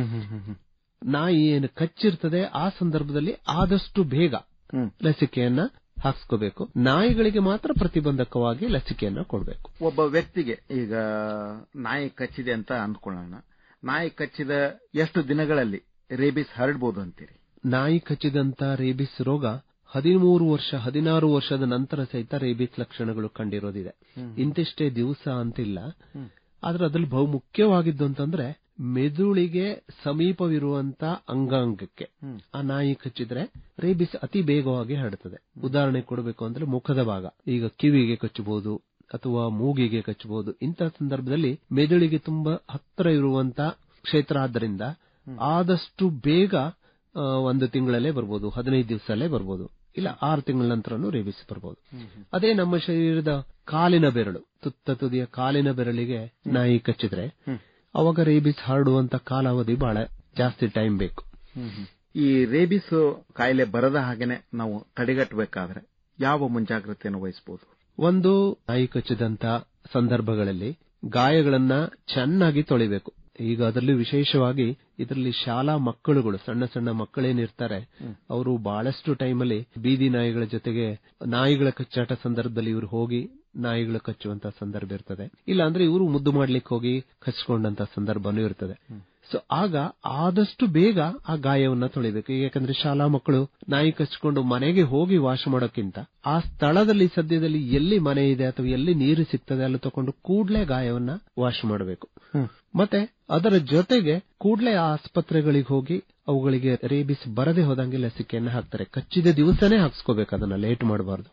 ನಾಯಿ ಏನು ಕಚ್ಚಿರ್ತದೆ ಆ ಸಂದರ್ಭದಲ್ಲಿ ಆದಷ್ಟು ಬೇಗ ಲಸಿಕೆಯನ್ನ ಹಾಕ್ಸ್ಕೋಬೇಕು ನಾಯಿಗಳಿಗೆ ಮಾತ್ರ ಪ್ರತಿಬಂಧಕವಾಗಿ ಲಸಿಕೆಯನ್ನ ಕೊಡಬೇಕು ಒಬ್ಬ ವ್ಯಕ್ತಿಗೆ ಈಗ ನಾಯಿ ಕಚ್ಚಿದೆ ಅಂತ ಅಂದ್ಕೊಳ್ಳೋಣ ನಾಯಿ ಕಚ್ಚಿದ ಎಷ್ಟು ದಿನಗಳಲ್ಲಿ ರೇಬಿಸ್ ಹರಡ್ಬೋದು ಅಂತೀರಿ ನಾಯಿ ಕಚ್ಚಿದಂತ ರೇಬಿಸ್ ರೋಗ ಹದಿಮೂರು ವರ್ಷ ಹದಿನಾರು ವರ್ಷದ ನಂತರ ಸಹಿತ ರೇಬಿಸ್ ಲಕ್ಷಣಗಳು ಕಂಡಿರೋದಿದೆ ಇಂತಿಷ್ಟೇ ದಿವಸ ಅಂತಿಲ್ಲ ಆದ್ರೆ ಅದ್ರಲ್ಲಿ ಬಹು ಮುಖ್ಯವಾಗಿದ್ದು ಅಂತಂದ್ರೆ ಮೆದುಳಿಗೆ ಸಮೀಪವಿರುವಂತ ಅಂಗಾಂಗಕ್ಕೆ ಆ ನಾಯಿ ಕಚ್ಚಿದ್ರೆ ರೇಬಿಸ್ ಅತಿ ಬೇಗವಾಗಿ ಹರಡುತ್ತದೆ ಉದಾಹರಣೆ ಕೊಡಬೇಕು ಅಂದ್ರೆ ಮುಖದ ಭಾಗ ಈಗ ಕಿವಿಗೆ ಕಚ್ಚಬಹುದು ಅಥವಾ ಮೂಗಿಗೆ ಕಚ್ಚಬಹುದು ಇಂತಹ ಸಂದರ್ಭದಲ್ಲಿ ಮೆದುಳಿಗೆ ತುಂಬಾ ಹತ್ತಿರ ಇರುವಂತ ಕ್ಷೇತ್ರ ಆದ್ದರಿಂದ ಆದಷ್ಟು ಬೇಗ ಆ, ಒಂದು ತಿಂಗಳಲ್ಲೇ ಬರ್ಬೋದು ಹದಿನೈದು ದಿವಸಲ್ಲೇ ಬರ್ಬೋದು ಇಲ್ಲ ಆರು ತಿಂಗಳ ನಂತರನೂ ರೇಬಿಸ್ ಬರ್ಬೋದು ಅದೇ ನಮ್ಮ ಶರೀರದ ಕಾಲಿನ ಬೆರಳು ತುತ್ತ ತುದಿಯ ಕಾಲಿನ ಬೆರಳಿಗೆ ನಾಯಿ ಕಚ್ಚಿದ್ರೆ ಅವಾಗ ರೇಬಿಸ್ ಹರಡುವಂತ ಕಾಲಾವಧಿ ಬಹಳ ಜಾಸ್ತಿ ಟೈಮ್ ಬೇಕು ಈ ರೇಬಿಸ್ ಕಾಯಿಲೆ ಬರದ ಹಾಗೇನೆ ನಾವು ತಡೆಗಟ್ಟಬೇಕಾದ್ರೆ ಯಾವ ಮುಂಜಾಗ್ರತೆಯನ್ನು ವಹಿಸಬಹುದು ಒಂದು ನಾಯಿ ಕಚ್ಚಿದಂತ ಸಂದರ್ಭಗಳಲ್ಲಿ ಗಾಯಗಳನ್ನ ಚೆನ್ನಾಗಿ ತೊಳಿಬೇಕು ಈಗ ಅದರಲ್ಲಿ ವಿಶೇಷವಾಗಿ ಇದರಲ್ಲಿ ಶಾಲಾ ಮಕ್ಕಳುಗಳು ಸಣ್ಣ ಸಣ್ಣ ಮಕ್ಕಳೇನಿರ್ತಾರೆ ಅವರು ಬಹಳಷ್ಟು ಟೈಮಲ್ಲಿ ಬೀದಿ ನಾಯಿಗಳ ಜೊತೆಗೆ ನಾಯಿಗಳ ಕಚ್ಚಾಟ ಸಂದರ್ಭದಲ್ಲಿ ಇವರು ಹೋಗಿ ನಾಯಿಗಳು ಕಚ್ಚುವಂತ ಸಂದರ್ಭ ಇರ್ತದೆ ಇಲ್ಲ ಅಂದ್ರೆ ಇವರು ಮುದ್ದು ಮಾಡ್ಲಿಕ್ಕೆ ಹೋಗಿ ಕಚ್ಕೊಂಡಂತ ಸಂದರ್ಭನೂ ಇರ್ತದೆ ಸೊ ಆಗ ಆದಷ್ಟು ಬೇಗ ಆ ಗಾಯವನ್ನ ತೊಳಿಬೇಕು ಈಗ ಯಾಕಂದ್ರೆ ಶಾಲಾ ಮಕ್ಕಳು ನಾಯಿ ಕಚ್ಕೊಂಡು ಮನೆಗೆ ಹೋಗಿ ವಾಶ ಮಾಡೋಕ್ಕಿಂತ ಆ ಸ್ಥಳದಲ್ಲಿ ಸದ್ಯದಲ್ಲಿ ಎಲ್ಲಿ ಮನೆ ಇದೆ ಅಥವಾ ಎಲ್ಲಿ ನೀರು ಸಿಗ್ತದೆ ಅಲ್ಲಿ ತಕೊಂಡು ಕೂಡ್ಲೇ ಗಾಯವನ್ನ ವಾಶ್ ಮಾಡಬೇಕು ಮತ್ತೆ ಅದರ ಜೊತೆಗೆ ಕೂಡ್ಲೇ ಆ ಆಸ್ಪತ್ರೆಗಳಿಗೆ ಹೋಗಿ ಅವುಗಳಿಗೆ ರೇಬಿಸ್ ಬರದೆ ಹೋದಂಗೆ ಲಸಿಕೆಯನ್ನ ಹಾಕ್ತಾರೆ ಕಚ್ಚಿದ ದಿವಸನೇ ಹಾಕ್ಸ್ಕೋಬೇಕು ಅದನ್ನ ಲೇಟ್ ಮಾಡಬಾರ್ದು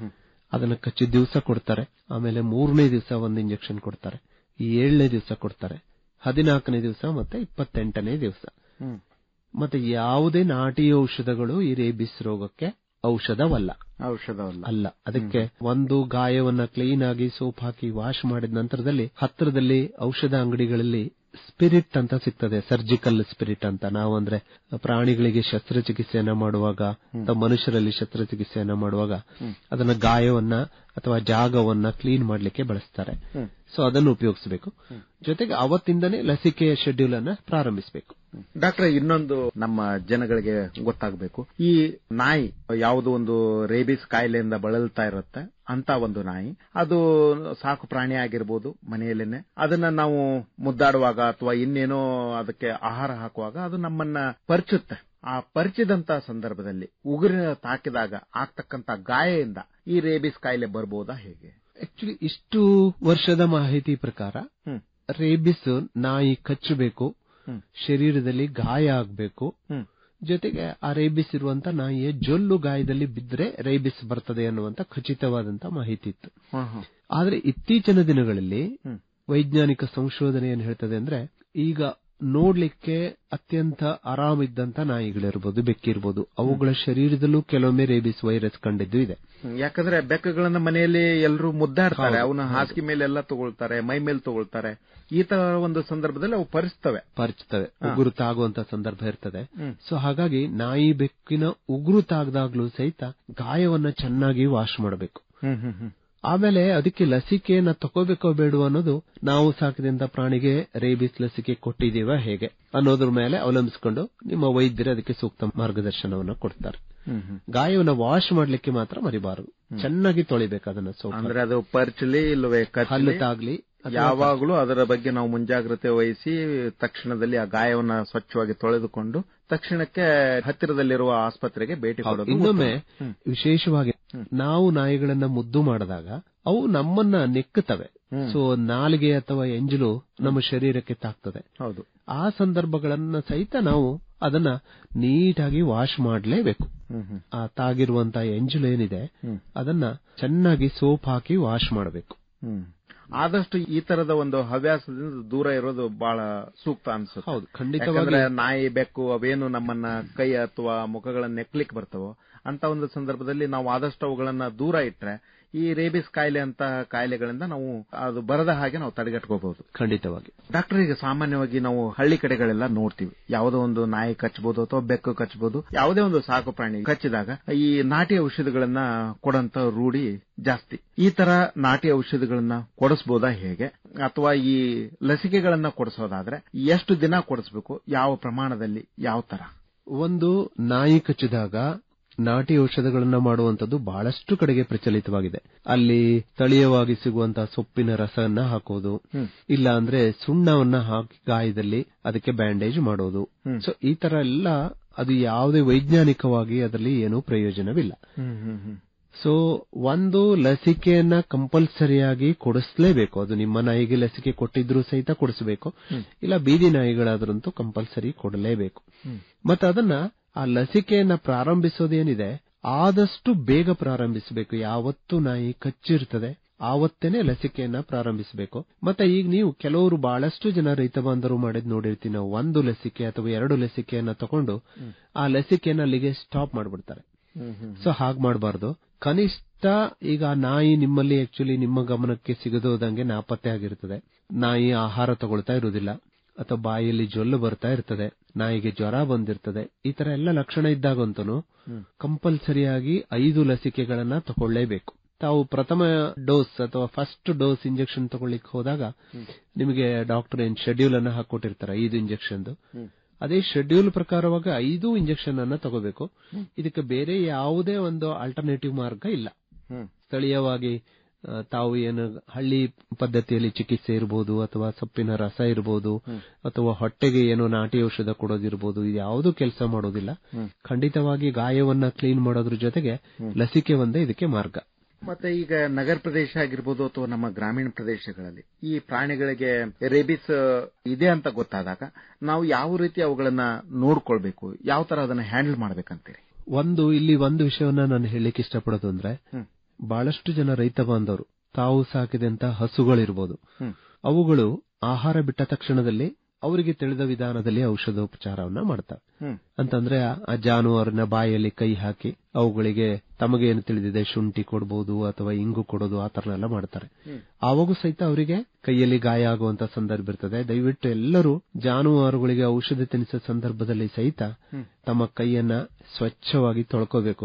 ಅದನ್ನ ಕಚ್ಚಿದ ದಿವಸ ಕೊಡ್ತಾರೆ ಆಮೇಲೆ ಮೂರನೇ ದಿವಸ ಒಂದು ಇಂಜೆಕ್ಷನ್ ಕೊಡ್ತಾರೆ ಏಳನೇ ದಿವಸ ಕೊಡ್ತಾರೆ ಹದಿನಾಲ್ಕನೇ ದಿವಸ ಮತ್ತೆ ಇಪ್ಪತ್ತೆಂಟನೇ ದಿವಸ ಮತ್ತೆ ಯಾವುದೇ ನಾಟಿ ಔಷಧಗಳು ಈ ರೇಬಿಸ್ ರೋಗಕ್ಕೆ ಔಷಧವಲ್ಲ ಔಷಧವಲ್ಲ ಅಲ್ಲ ಅದಕ್ಕೆ ಒಂದು ಗಾಯವನ್ನ ಕ್ಲೀನ್ ಆಗಿ ಸೋಪ್ ಹಾಕಿ ವಾಶ್ ಮಾಡಿದ ನಂತರದಲ್ಲಿ ಹತ್ತಿರದಲ್ಲಿ ಔಷಧ ಅಂಗಡಿಗಳಲ್ಲಿ ಸ್ಪಿರಿಟ್ ಅಂತ ಸಿಗ್ತದೆ ಸರ್ಜಿಕಲ್ ಸ್ಪಿರಿಟ್ ಅಂತ ನಾವು ಅಂದ್ರೆ ಪ್ರಾಣಿಗಳಿಗೆ ಶಸ್ತ್ರಚಿಕಿತ್ಸೆಯನ್ನ ಮಾಡುವಾಗ ಅಥವಾ ಮನುಷ್ಯರಲ್ಲಿ ಶಸ್ತ್ರಚಿಕಿತ್ಸೆಯನ್ನ ಮಾಡುವಾಗ ಅದನ್ನ ಗಾಯವನ್ನ ಅಥವಾ ಜಾಗವನ್ನ ಕ್ಲೀನ್ ಮಾಡ್ಲಿಕ್ಕೆ ಬಳಸ್ತಾರೆ ಸೊ ಅದನ್ನು ಉಪಯೋಗಿಸಬೇಕು ಜೊತೆಗೆ ಅವತ್ತಿಂದನೇ ಲಸಿಕೆಯ ಶೆಡ್ಯೂಲ್ ಅನ್ನ ಪ್ರಾರಂಭಿಸಬೇಕು ಡಾಕ್ಟ್ರೆ ಇನ್ನೊಂದು ನಮ್ಮ ಜನಗಳಿಗೆ ಗೊತ್ತಾಗಬೇಕು ಈ ನಾಯಿ ಯಾವುದೋ ಒಂದು ರೇಬಿಸ್ ಕಾಯಿಲೆಯಿಂದ ಬಳಲ್ತಾ ಇರುತ್ತೆ ಅಂತ ಒಂದು ನಾಯಿ ಅದು ಸಾಕು ಪ್ರಾಣಿ ಆಗಿರ್ಬೋದು ಮನೆಯಲ್ಲೇನೆ ಅದನ್ನ ನಾವು ಮುದ್ದಾಡುವಾಗ ಅಥವಾ ಇನ್ನೇನೋ ಅದಕ್ಕೆ ಆಹಾರ ಹಾಕುವಾಗ ಅದು ನಮ್ಮನ್ನ ಪರಿಚುತ್ತೆ ಆ ಪರಿಚಿದಂತ ಸಂದರ್ಭದಲ್ಲಿ ಉಗುರಿನ ತಾಕಿದಾಗ ಆಗ್ತಕ್ಕಂತ ಗಾಯದಿಂದ ಈ ರೇಬಿಸ್ ಕಾಯಿಲೆ ಬರ್ಬೋದಾ ಹೇಗೆ ಆಕ್ಚುಲಿ ಇಷ್ಟು ವರ್ಷದ ಮಾಹಿತಿ ಪ್ರಕಾರ ರೇಬಿಸ್ ನಾಯಿ ಕಚ್ಚಬೇಕು ಶರೀರದಲ್ಲಿ ಗಾಯ ಆಗಬೇಕು ಜೊತೆಗೆ ಆ ರೇಬಿಸ್ ಇರುವಂತ ನಾಯಿಯ ಜೊಲ್ಲು ಗಾಯದಲ್ಲಿ ಬಿದ್ದರೆ ರೇಬಿಸ್ ಬರ್ತದೆ ಅನ್ನುವಂತ ಖಚಿತವಾದಂತ ಮಾಹಿತಿ ಇತ್ತು ಆದ್ರೆ ಇತ್ತೀಚಿನ ದಿನಗಳಲ್ಲಿ ವೈಜ್ಞಾನಿಕ ಸಂಶೋಧನೆ ಏನ್ ಹೇಳ್ತದೆ ಅಂದ್ರೆ ಈಗ ನೋಡ್ಲಿಕ್ಕೆ ಅತ್ಯಂತ ಆರಾಮಿದ್ದಂತ ನಾಯಿಗಳಿರ್ಬೋದು ಬೆಕ್ಕಿರ್ಬೋದು ಅವುಗಳ ಶರೀರದಲ್ಲೂ ಕೆಲವೊಮ್ಮೆ ರೇಬಿಸ್ ವೈರಸ್ ಕಂಡಿದ್ದು ಇದೆ ಯಾಕಂದ್ರೆ ಬೆಕ್ಕಗಳನ್ನ ಮನೆಯಲ್ಲಿ ಎಲ್ಲರೂ ಮುದ್ದಾಡ್ತಾರೆ ಹೌದು, ಅವನ್ನ ಹಾಸಿಗೆ ಮೇಲೆ ಎಲ್ಲ ತಗೊಳ್ತಾರೆ ಮೈ ಮೇಲೆ ತಗೊಳ್ತಾರೆ ಈ ತರ ಒಂದು ಸಂದರ್ಭದಲ್ಲಿ ಅವು ಪರಿಸ್ತವೆ ಪರಿಚತವೆ ಉಗುರು ತಾಗುವಂತ ಸಂದರ್ಭ ಇರ್ತದೆ ಸೊ ಹಾಗಾಗಿ ನಾಯಿ ಬೆಕ್ಕಿನ ಉಗುರು ತಾಗದಾಗ್ಲೂ ಸಹಿತ ಗಾಯವನ್ನ ಚೆನ್ನಾಗಿ ವಾಶ್ ಮಾಡಬೇಕು ಆಮೇಲೆ ಅದಕ್ಕೆ ಲಸಿಕೆಯನ್ನ ತಗೋಬೇಕೋ ಬೇಡವೋ ಅನ್ನೋದು ನಾವು ಸಾಕಿದಂತ ಪ್ರಾಣಿಗೆ ರೇಬಿಸ್ ಲಸಿಕೆ ಕೊಟ್ಟಿದೀವ ಹೇಗೆ ಅನ್ನೋದ್ರ ಮೇಲೆ ಅವಲಂಬಿಸಿಕೊಂಡು ನಿಮ್ಮ ವೈದ್ಯರು ಅದಕ್ಕೆ ಸೂಕ್ತ ಮಾರ್ಗದರ್ಶನವನ್ನ ಕೊಡ್ತಾರೆ ಗಾಯವನ್ನ ವಾಶ್ ಮಾಡ್ಲಿಕ್ಕೆ ಮಾತ್ರ ಮರಿಬಾರದು ಚೆನ್ನಾಗಿ ತೊಳಿಬೇಕು ಅದನ್ನ ಸೋಪ್ ಅಂದ್ರೆ ಅದು ಪರ್ಚಲಿ ಇಲ್ಲವೇ ಹಲ್ಲು ಕಚ್ಚಲಿ ತಾಗ್ಲಿ ಅಥವಾ ಯಾವಾಗಲೂ ಅದರ ಬಗ್ಗೆ ನಾವು ಮುಂಜಾಗ್ರತೆ ವಹಿಸಿ ತಕ್ಷಣದಲ್ಲಿ ಆ ಗಾಯವನ್ನ ಸ್ವಚ್ಛವಾಗಿ ತೊಳೆದುಕೊಂಡು ತಕ್ಷಣಕ್ಕೆ ಹತ್ತಿರದಲ್ಲಿರುವ ಆಸ್ಪತ್ರೆಗೆ ಭೇಟಿ ಹೌದು. ಕೊಡೋದು ಇನ್ನೊಮ್ಮೆ ಉತ್ತಮ. ಹ್ಮ್. ವಿಶೇಷವಾಗಿ ನಾವು ನಾಯಿಗಳನ್ನ ಮುದ್ದು ಮಾಡಿದಾಗ ಅವು ನಮ್ಮನ್ನ ನೆಕ್ಕುತ್ತವೆ ಸೊ ನಾಲಿಗೆ ಅಥವಾ ಎಂಜಲು ನಮ್ಮ ಶರೀರಕ್ಕೆ ತಾಕ್ತದೆ ಹೌದು ಆ ಸಂದರ್ಭಗಳನ್ನ ಸಹಿತ ನಾವು ಅದನ್ನ ನೀಟಾಗಿ ವಾಶ್ ಮಾಡಲೇಬೇಕು ಹ್ಮ್ ಹ್ಮ್ ಆ ತಾಗಿರುವಂತ ಎಂಜಲು ಏನಿದೆ ಅದನ್ನ ಚೆನ್ನಾಗಿ ಸೋಪ್ ಹಾಕಿ ವಾಶ್ ಮಾಡಬೇಕು ಹ್ಮ್ ಆದಷ್ಟು ಈ ತರದ ಒಂದು ಹವ್ಯಾಸದಿಂದ ದೂರ ಇರೋದು ಬಹಳ ಸೂಕ್ತ ಅನ್ಸುತ್ತೆ ಹೌದು ಖಂಡಿತವಾಗಿ ಯಾಕಂದ್ರೆ ನಾಯಿ ಬೆಕ್ಕು ಅವೇನು ನಮ್ಮನ್ನ ಕೈ ಅಥವಾ ಮುಖಗಳನ್ನ ನೆಕ್ಲಿಕ್ ಬರ್ತವೋ ಅಂತ ಒಂದು ಸಂದರ್ಭದಲ್ಲಿ ನಾವು ಆದಷ್ಟು ಅವುಗಳನ್ನ ದೂರ ಇಟ್ರೆ ಈ ರೇಬಿಸ್ ಕಾಯಿಲೆ ಅಂತ ಕಾಯಿಲೆಗಳಿಂದ ನಾವು ಅದು ಬರದ ಹಾಗೆ ನಾವು ತಡೆಗಟ್ಕೋಬಹುದು ಖಂಡಿತವಾಗಿ ಡಾಕ್ಟರ್ ಈಗ ಸಾಮಾನ್ಯವಾಗಿ ನಾವು ಹಳ್ಳಿ ಕಡೆಗಳೆಲ್ಲ ನೋಡ್ತೀವಿ ಯಾವುದೋ ಒಂದು ನಾಯಿ ಕಚ್ಚಬಹುದು ಅಥವಾ ಬೆಕ್ಕು ಕಚ್ಚಬಹುದು ಯಾವುದೇ ಒಂದು ಸಾಕು ಪ್ರಾಣಿ ಕಚ್ಚಿದಾಗ ಈ ನಾಟಿ ಔಷಧಿಗಳನ್ನ ಕೊಡಂತ ರೂಢಿ ಜಾಸ್ತಿ ಈ ತರ ನಾಟಿ ಔಷಧಿಗಳನ್ನ ಕೊಡಿಸಬಹುದಾ ಹೇಗೆ ಅಥವಾ ಈ ಲಸಿಕೆಗಳನ್ನ ಕೊಡಿಸೋದಾದ್ರೆ ಎಷ್ಟು ದಿನ ಕೊಡಿಸಬೇಕು ಯಾವ ಪ್ರಮಾಣದಲ್ಲಿ ಯಾವ ತರ ಒಂದು ನಾಯಿ ಕಚ್ಚಿದಾಗ ನಾಟಿ ಔಷಧಗಳನ್ನ ಮಾಡುವಂತದ್ದು ಬಹಳಷ್ಟು ಕಡೆಗೆ ಪ್ರಚಲಿತವಾಗಿದೆ ಅಲ್ಲಿ ಸ್ಥಳೀಯವಾಗಿ ಸಿಗುವಂತಹ ಸೊಪ್ಪಿನ ರಸವನ್ನ ಹಾಕೋದು ಇಲ್ಲ ಅಂದ್ರೆ ಸುಣ್ಣವನ್ನ ಹಾಕಿ ಗಾಯದಲ್ಲಿ ಅದಕ್ಕೆ ಬ್ಯಾಂಡೇಜ್ ಮಾಡೋದು ಸೊ ಈ ತರ ಎಲ್ಲ ಅದು ಯಾವುದೇ ವೈಜ್ಞಾನಿಕವಾಗಿ ಅದರಲ್ಲಿ ಏನೂ ಪ್ರಯೋಜನವಿಲ್ಲ ಸೊ ಒಂದು ಲಸಿಕೆಯನ್ನ ಕಂಪಲ್ಸರಿಯಾಗಿ ಕೊಡಿಸ್ಲೇಬೇಕು ಅದು ನಿಮ್ಮ ನಾಯಿಗೆ ಲಸಿಕೆ ಕೊಟ್ಟಿದ್ರು ಸಹಿತ ಕೊಡಿಸಬೇಕು ಇಲ್ಲ ಬೀದಿ ನಾಯಿಗಳಾದ್ರಂತೂ ಕಂಪಲ್ಸರಿ ಕೊಡಲೇಬೇಕು ಮತ್ತೆ ಅದನ್ನ ಆ ಲಸಿಕೆಯನ್ನ ಪ್ರಾರಂಭಿಸೋದೇನಿದೆ ಆದಷ್ಟು ಬೇಗ ಪ್ರಾರಂಭಿಸಬೇಕು ಯಾವತ್ತು ನಾಯಿ ಕಚ್ಚಿರ್ತದೆ ಆವತ್ತೇನೆ ಲಸಿಕೆಯನ್ನ ಪ್ರಾರಂಭಿಸಬೇಕು ಮತ್ತೆ ಈಗ ನೀವು ಕೆಲವರು ಬಹಳಷ್ಟು ಜನ ರೈತ ಬಾಂಧವರು ಮಾಡಿದ್ ನೋಡಿರ್ತೀವಿ ನಾವು ಒಂದು ಲಸಿಕೆ ಅಥವಾ ಎರಡು ಲಸಿಕೆಯನ್ನ ತಗೊಂಡು ಆ ಲಸಿಕೆಯನ್ನ ಅಲ್ಲಿಗೆ ಸ್ಟಾಪ್ ಮಾಡ್ಬಿಡ್ತಾರೆ ಸೊ ಹಾಗ್ ಮಾಡಬಾರ್ದು ಕನಿಷ್ಠ ಈಗ ಆ ನಾಯಿ ನಿಮ್ಮಲ್ಲಿ ಆಕ್ಚುಲಿ ನಿಮ್ಮ ಗಮನಕ್ಕೆ ಸಿಗದೋದಂಗೆ ನಾಪತ್ತೆ ಆಗಿರ್ತದೆ ನಾಯಿ ಆಹಾರ ತಗೊಳ್ತಾ ಇರುವುದಿಲ್ಲ ಅಥವಾ ಬಾಯಲ್ಲಿ ಜೊಲ್ಲು ಬರ್ತಾ ಇರ್ತದೆ ನಾಯಿಗೆ ಜ್ವರ ಬಂದಿರ್ತದೆ ಈ ತರ ಎಲ್ಲ ಲಕ್ಷಣ ಇದ್ದಾಗಂತೂ ಕಂಪಲ್ಸರಿಯಾಗಿ ಐದು ಲಸಿಕೆಗಳನ್ನ ತಗೊಳ್ಳೇಬೇಕು ತಾವು ಪ್ರಥಮ ಡೋಸ್ ಅಥವಾ ಫಸ್ಟ್ ಡೋಸ್ ಇಂಜೆಕ್ಷನ್ ತಗೊಳ್ಳಿಕ್ಕೆ ಹೋದಾಗ ನಿಮಗೆ ಡಾಕ್ಟರ್ ಏನ್ ಶೆಡ್ಯೂಲ್ ಅನ್ನ ಹಾಕೊಟ್ಟಿರ್ತಾರೆ ಐದು ಇಂಜೆಕ್ಷನ್ ಅದೇ ಶೆಡ್ಯೂಲ್ ಪ್ರಕಾರವಾಗಿ ಐದು ಇಂಜೆಕ್ಷನ್ ಅನ್ನ ತಗೋಬೇಕು ಇದಕ್ಕೆ ಬೇರೆ ಯಾವುದೇ ಒಂದು ಆಲ್ಟರ್ನೇಟಿವ್ ಮಾರ್ಗ ಇಲ್ಲ ಸ್ಥಳೀಯವಾಗಿ ಆ, ತಾವು ಏನು ಹಳ್ಳಿ ಪದ್ಧತಿಯಲ್ಲಿ ಚಿಕಿತ್ಸೆ ಇರಬಹುದು ಅಥವಾ ಸೊಪ್ಪಿನ ರಸ ಇರಬಹುದು ಅಥವಾ ಹೊಟ್ಟೆಗೆ ಏನೋ ನಾಟಿ ಔಷಧ ಕೊಡೋದಿರ್ಬೋದು ಇದು ಯಾವುದೂ ಕೆಲಸ ಮಾಡೋದಿಲ್ಲ ಖಂಡಿತವಾಗಿ ಗಾಯವನ್ನ ಕ್ಲೀನ್ ಮಾಡೋದ್ರ ಜೊತೆಗೆ ಲಸಿಕೆ ಒಂದೇ ಇದಕ್ಕೆ ಮಾರ್ಗ ಮತ್ತೆ ಈಗ ನಗರ ಪ್ರದೇಶ ಆಗಿರ್ಬೋದು ಅಥವಾ ನಮ್ಮ ಗ್ರಾಮೀಣ ಪ್ರದೇಶಗಳಲ್ಲಿ ಈ ಪ್ರಾಣಿಗಳಿಗೆ ರೇಬಿಸ್ ಇದೆ ಅಂತ ಗೊತ್ತಾದಾಗ ನಾವು ಯಾವ ರೀತಿ ಅವುಗಳನ್ನ ನೋಡ್ಕೊಳ್ಬೇಕು ಯಾವ ತರ ಅದನ್ನ ಹ್ಯಾಂಡಲ್ ಮಾಡ್ಬೇಕಂತೀರಿ ಒಂದು ಇಲ್ಲಿ ಒಂದು ವಿಷಯವನ್ನ ನಾನು ಹೇಳಲಿಕ್ಕೆ ಇಷ್ಟಪಡೋದು ಅಂದ್ರೆ ಬಹಳಷ್ಟು ಜನ ರೈತ ಬಾಂಧವರು ತಾವು ಸಾಕಿದಂತ ಹಸುಗಳಿರ್ಬೋದು ಅವುಗಳು ಆಹಾರ ಬಿಟ್ಟ ತಕ್ಷಣದಲ್ಲಿ ಅವರಿಗೆ ತಿಳಿದ ವಿಧಾನದಲ್ಲಿ ಔಷಧೋಪಚಾರವನ್ನ ಮಾಡ್ತಾರೆ ಅಂತಂದ್ರೆ ಆ- ಆ ಜಾನುವಾರಿನ ಬಾಯಲ್ಲಿ ಕೈ ಹಾಕಿ ಅವುಗಳಿಗೆ ತಮಗೇನು ತಿಳಿದಿದೆ ಶುಂಠಿ ಕೊಡಬಹುದು ಅಥವಾ ಇಂಗು ಕೊಡೋದು ಆ ತರನೆಲ್ಲ ಮಾಡ್ತಾರೆ ಆವಾಗೂ ಸಹಿತ ಅವರಿಗೆ ಕೈಯಲ್ಲಿ ಗಾಯ ಆಗುವಂತ ಸಂದರ್ಭ ಇರ್ತದೆ ದಯವಿಟ್ಟು ಎಲ್ಲರೂ ಜಾನುವಾರುಗಳಿಗೆ ಔಷಧಿ ತಿನ್ನಿಸೋ ಸಂದರ್ಭದಲ್ಲಿ ಸಹಿತ ತಮ್ಮ ಕೈಯನ್ನ ಸ್ವಚ್ಛವಾಗಿ ತೊಳ್ಕೋಬೇಕು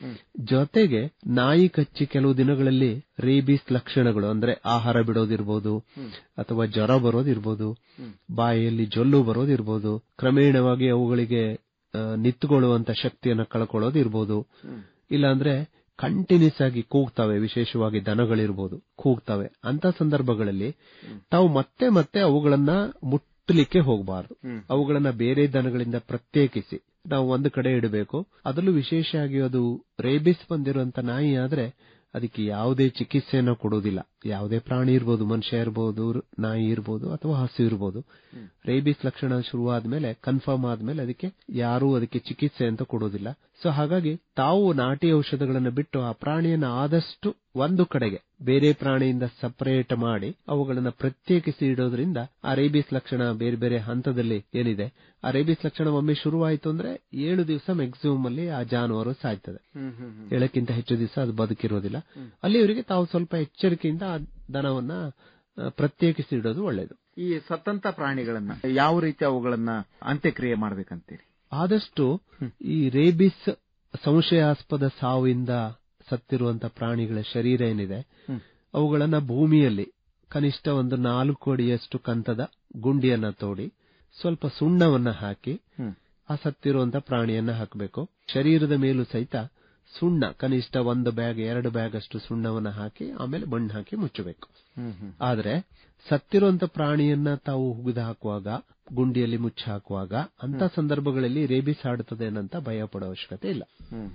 ಜೊತೆಗೆ ನಾಯಿ ಕಚ್ಚಿ ಕೆಲವು ದಿನಗಳಲ್ಲಿ ರೇಬೀಸ್ ಲಕ್ಷಣಗಳು ಅಂದ್ರೆ ಆಹಾರ ಬಿಡೋದಿರ್ಬೋದು ಅಥವಾ ಜ್ವರ ಬರೋದಿರ್ಬೋದು ಬಾಯಿಯಲ್ಲಿ ಜೊಲ್ಲು ಬರೋದಿರ್ಬೋದು ಕ್ರಮೇಣವಾಗಿ ಅವುಗಳಿಗೆ ಆ, ನಿಂತುಕೊಳ್ಳುವಂತ ಶಕ್ತಿಯನ್ನ ಕಳ್ಕೊಳ್ಳೋದಿರ್ಬೋದು ಇಲ್ಲಾಂದ್ರೆ ಕಂಟಿನ್ಯೂಸ್ ಆಗಿ ಕೂಗ್ತವೆ ವಿಶೇಷವಾಗಿ ದನಗಳಿರ್ಬೋದು ಕೂಗ್ತವೆ ಅಂತ ಸಂದರ್ಭಗಳಲ್ಲಿ ತಾವು ಮತ್ತೆ ಮತ್ತೆ ಅವುಗಳನ್ನ ಮುಟ್ಟಲಿಕ್ಕೆ ಹೋಗಬಾರದು ಅವುಗಳನ್ನ ಬೇರೆ ದನಗಳಿಂದ ಪ್ರತ್ಯೇಕಿಸಿ ನಾವು ಒಂದು ಕಡೆ ಇಡಬೇಕು ಅದರಲ್ಲೂ ವಿಶೇಷವಾಗಿ ಅದು ರೇಬಿಸ್ ಬಂದಿರುವಂತ ನಾಯಿ ಆದ್ರೆ ಅದಕ್ಕೆ ಯಾವುದೇ ಚಿಕಿತ್ಸೆಯನ್ನು ಕೊಡುವುದಿಲ್ಲ ಯಾವುದೇ ಪ್ರಾಣಿ ಇರ್ಬೋದು ಮನುಷ್ಯ ಇರ್ಬೋದು ನಾಯಿ ಇರ್ಬೋದು ಅಥವಾ ಹಸು ಇರ್ಬೋದು ರೇಬಿಸ್ ಲಕ್ಷಣ ಶುರುವಾದ್ಮೇಲೆ ಕನ್ಫರ್ಮ್ ಆದ್ಮೇಲೆ ಅದಕ್ಕೆ ಯಾರೂ ಅದಕ್ಕೆ ಚಿಕಿತ್ಸೆ ಅಂತ ಕೊಡೋದಿಲ್ಲ ಸೊ ಹಾಗಾಗಿ ತಾವು ನಾಟಿ ಔಷಧಗಳನ್ನು ಬಿಟ್ಟು ಆ ಪ್ರಾಣಿಯನ್ನ ಆದಷ್ಟು ಒಂದು ಕಡೆಗೆ ಬೇರೆ ಪ್ರಾಣಿಯಿಂದ ಸಪರೇಟ್ ಮಾಡಿ ಅವುಗಳನ್ನ ಪ್ರತ್ಯೇಕಿಸಿ ಇಡೋದ್ರಿಂದ ಆ ರೇಬಿಸ್ ಲಕ್ಷಣ ಬೇರೆ ಬೇರೆ ಹಂತದಲ್ಲಿ ಏನಿದೆ ಆ ರೇಬಿಸ್ ಲಕ್ಷಣ ಒಮ್ಮೆ ಶುರುವಾಯಿತು ಅಂದ್ರೆ ಏಳು ದಿವಸ ಮ್ಯಾಕ್ಸಿಮಮ್ ಅಲ್ಲಿ ಆ ಜಾನುವಾರು ಸಾಯ್ತದೆ ಏಳಕ್ಕಿಂತ ಹೆಚ್ಚು ದಿವಸ ಅದು ಬದುಕಿರೋದಿಲ್ಲ ಅಲ್ಲಿವರೆಗೆ ತಾವು ಸ್ವಲ್ಪ ಎಚ್ಚರಿಕೆಯಿಂದ ಆ ದನವನ್ನ ಆ, ಪ್ರತ್ಯೇಕಿಸಿ ಇಡೋದು ಒಳ್ಳೆಯದು ಈ ಸತ್ತಂತ ಪ್ರಾಣಿಗಳನ್ನ ಯಾವ ರೀತಿ ಅವುಗಳನ್ನ ಅಂತ್ಯಕ್ರಿಯೆ ಮಾಡ್ಬೇಕಂತೀರಿ ಆದಷ್ಟು ಈ ರೇಬಿಸ್ ಸಂಶಯಾಸ್ಪದ ಸಾವಿಂದ ಸತ್ತಿರುವಂತ ಪ್ರಾಣಿಗಳ ಶರೀರ ಏನಿದೆ ಅವುಗಳನ್ನ ಭೂಮಿಯಲ್ಲಿ ಕನಿಷ್ಠ ಒಂದು ನಾಲ್ಕು ಅಡಿಯಷ್ಟು ಕಂತದ ಗುಂಡಿಯನ್ನ ತೋಡಿ ಸ್ವಲ್ಪ ಸುಣ್ಣವನ್ನ ಹಾಕಿ ಆ ಸತ್ತಿರುವಂತ ಪ್ರಾಣಿಯನ್ನ ಹಾಕಬೇಕು ಶರೀರದ ಮೇಲೂ ಸಹಿತ ಸುಣ್ಣ ಕನಿಷ್ಠ ಒಂದು ಬ್ಯಾಗ್ ಎರಡು ಬ್ಯಾಗ್ ಅಷ್ಟು ಸುಣ್ಣವನ್ನ ಹಾಕಿ ಆಮೇಲೆ ಮಣ್ಣು ಹಾಕಿ ಮುಚ್ಚಬೇಕು ಆದ್ರೆ ಸತ್ತಿರುವಂತ ಪ್ರಾಣಿಯನ್ನ ತಾವು ಹುಗಿದು ಹಾಕುವಾಗ ಗುಂಡಿಯಲ್ಲಿ ಮುಚ್ಚಿ ಹಾಕುವಾಗ ಅಂತ ಸಂದರ್ಭಗಳಲ್ಲಿ ರೇಬಿಸ್ ಆಡುತ್ತದೆ ಅನ್ನಂತ ಭಯ ಪಡೋ ಅವಶ್ಯಕತೆ ಇಲ್ಲ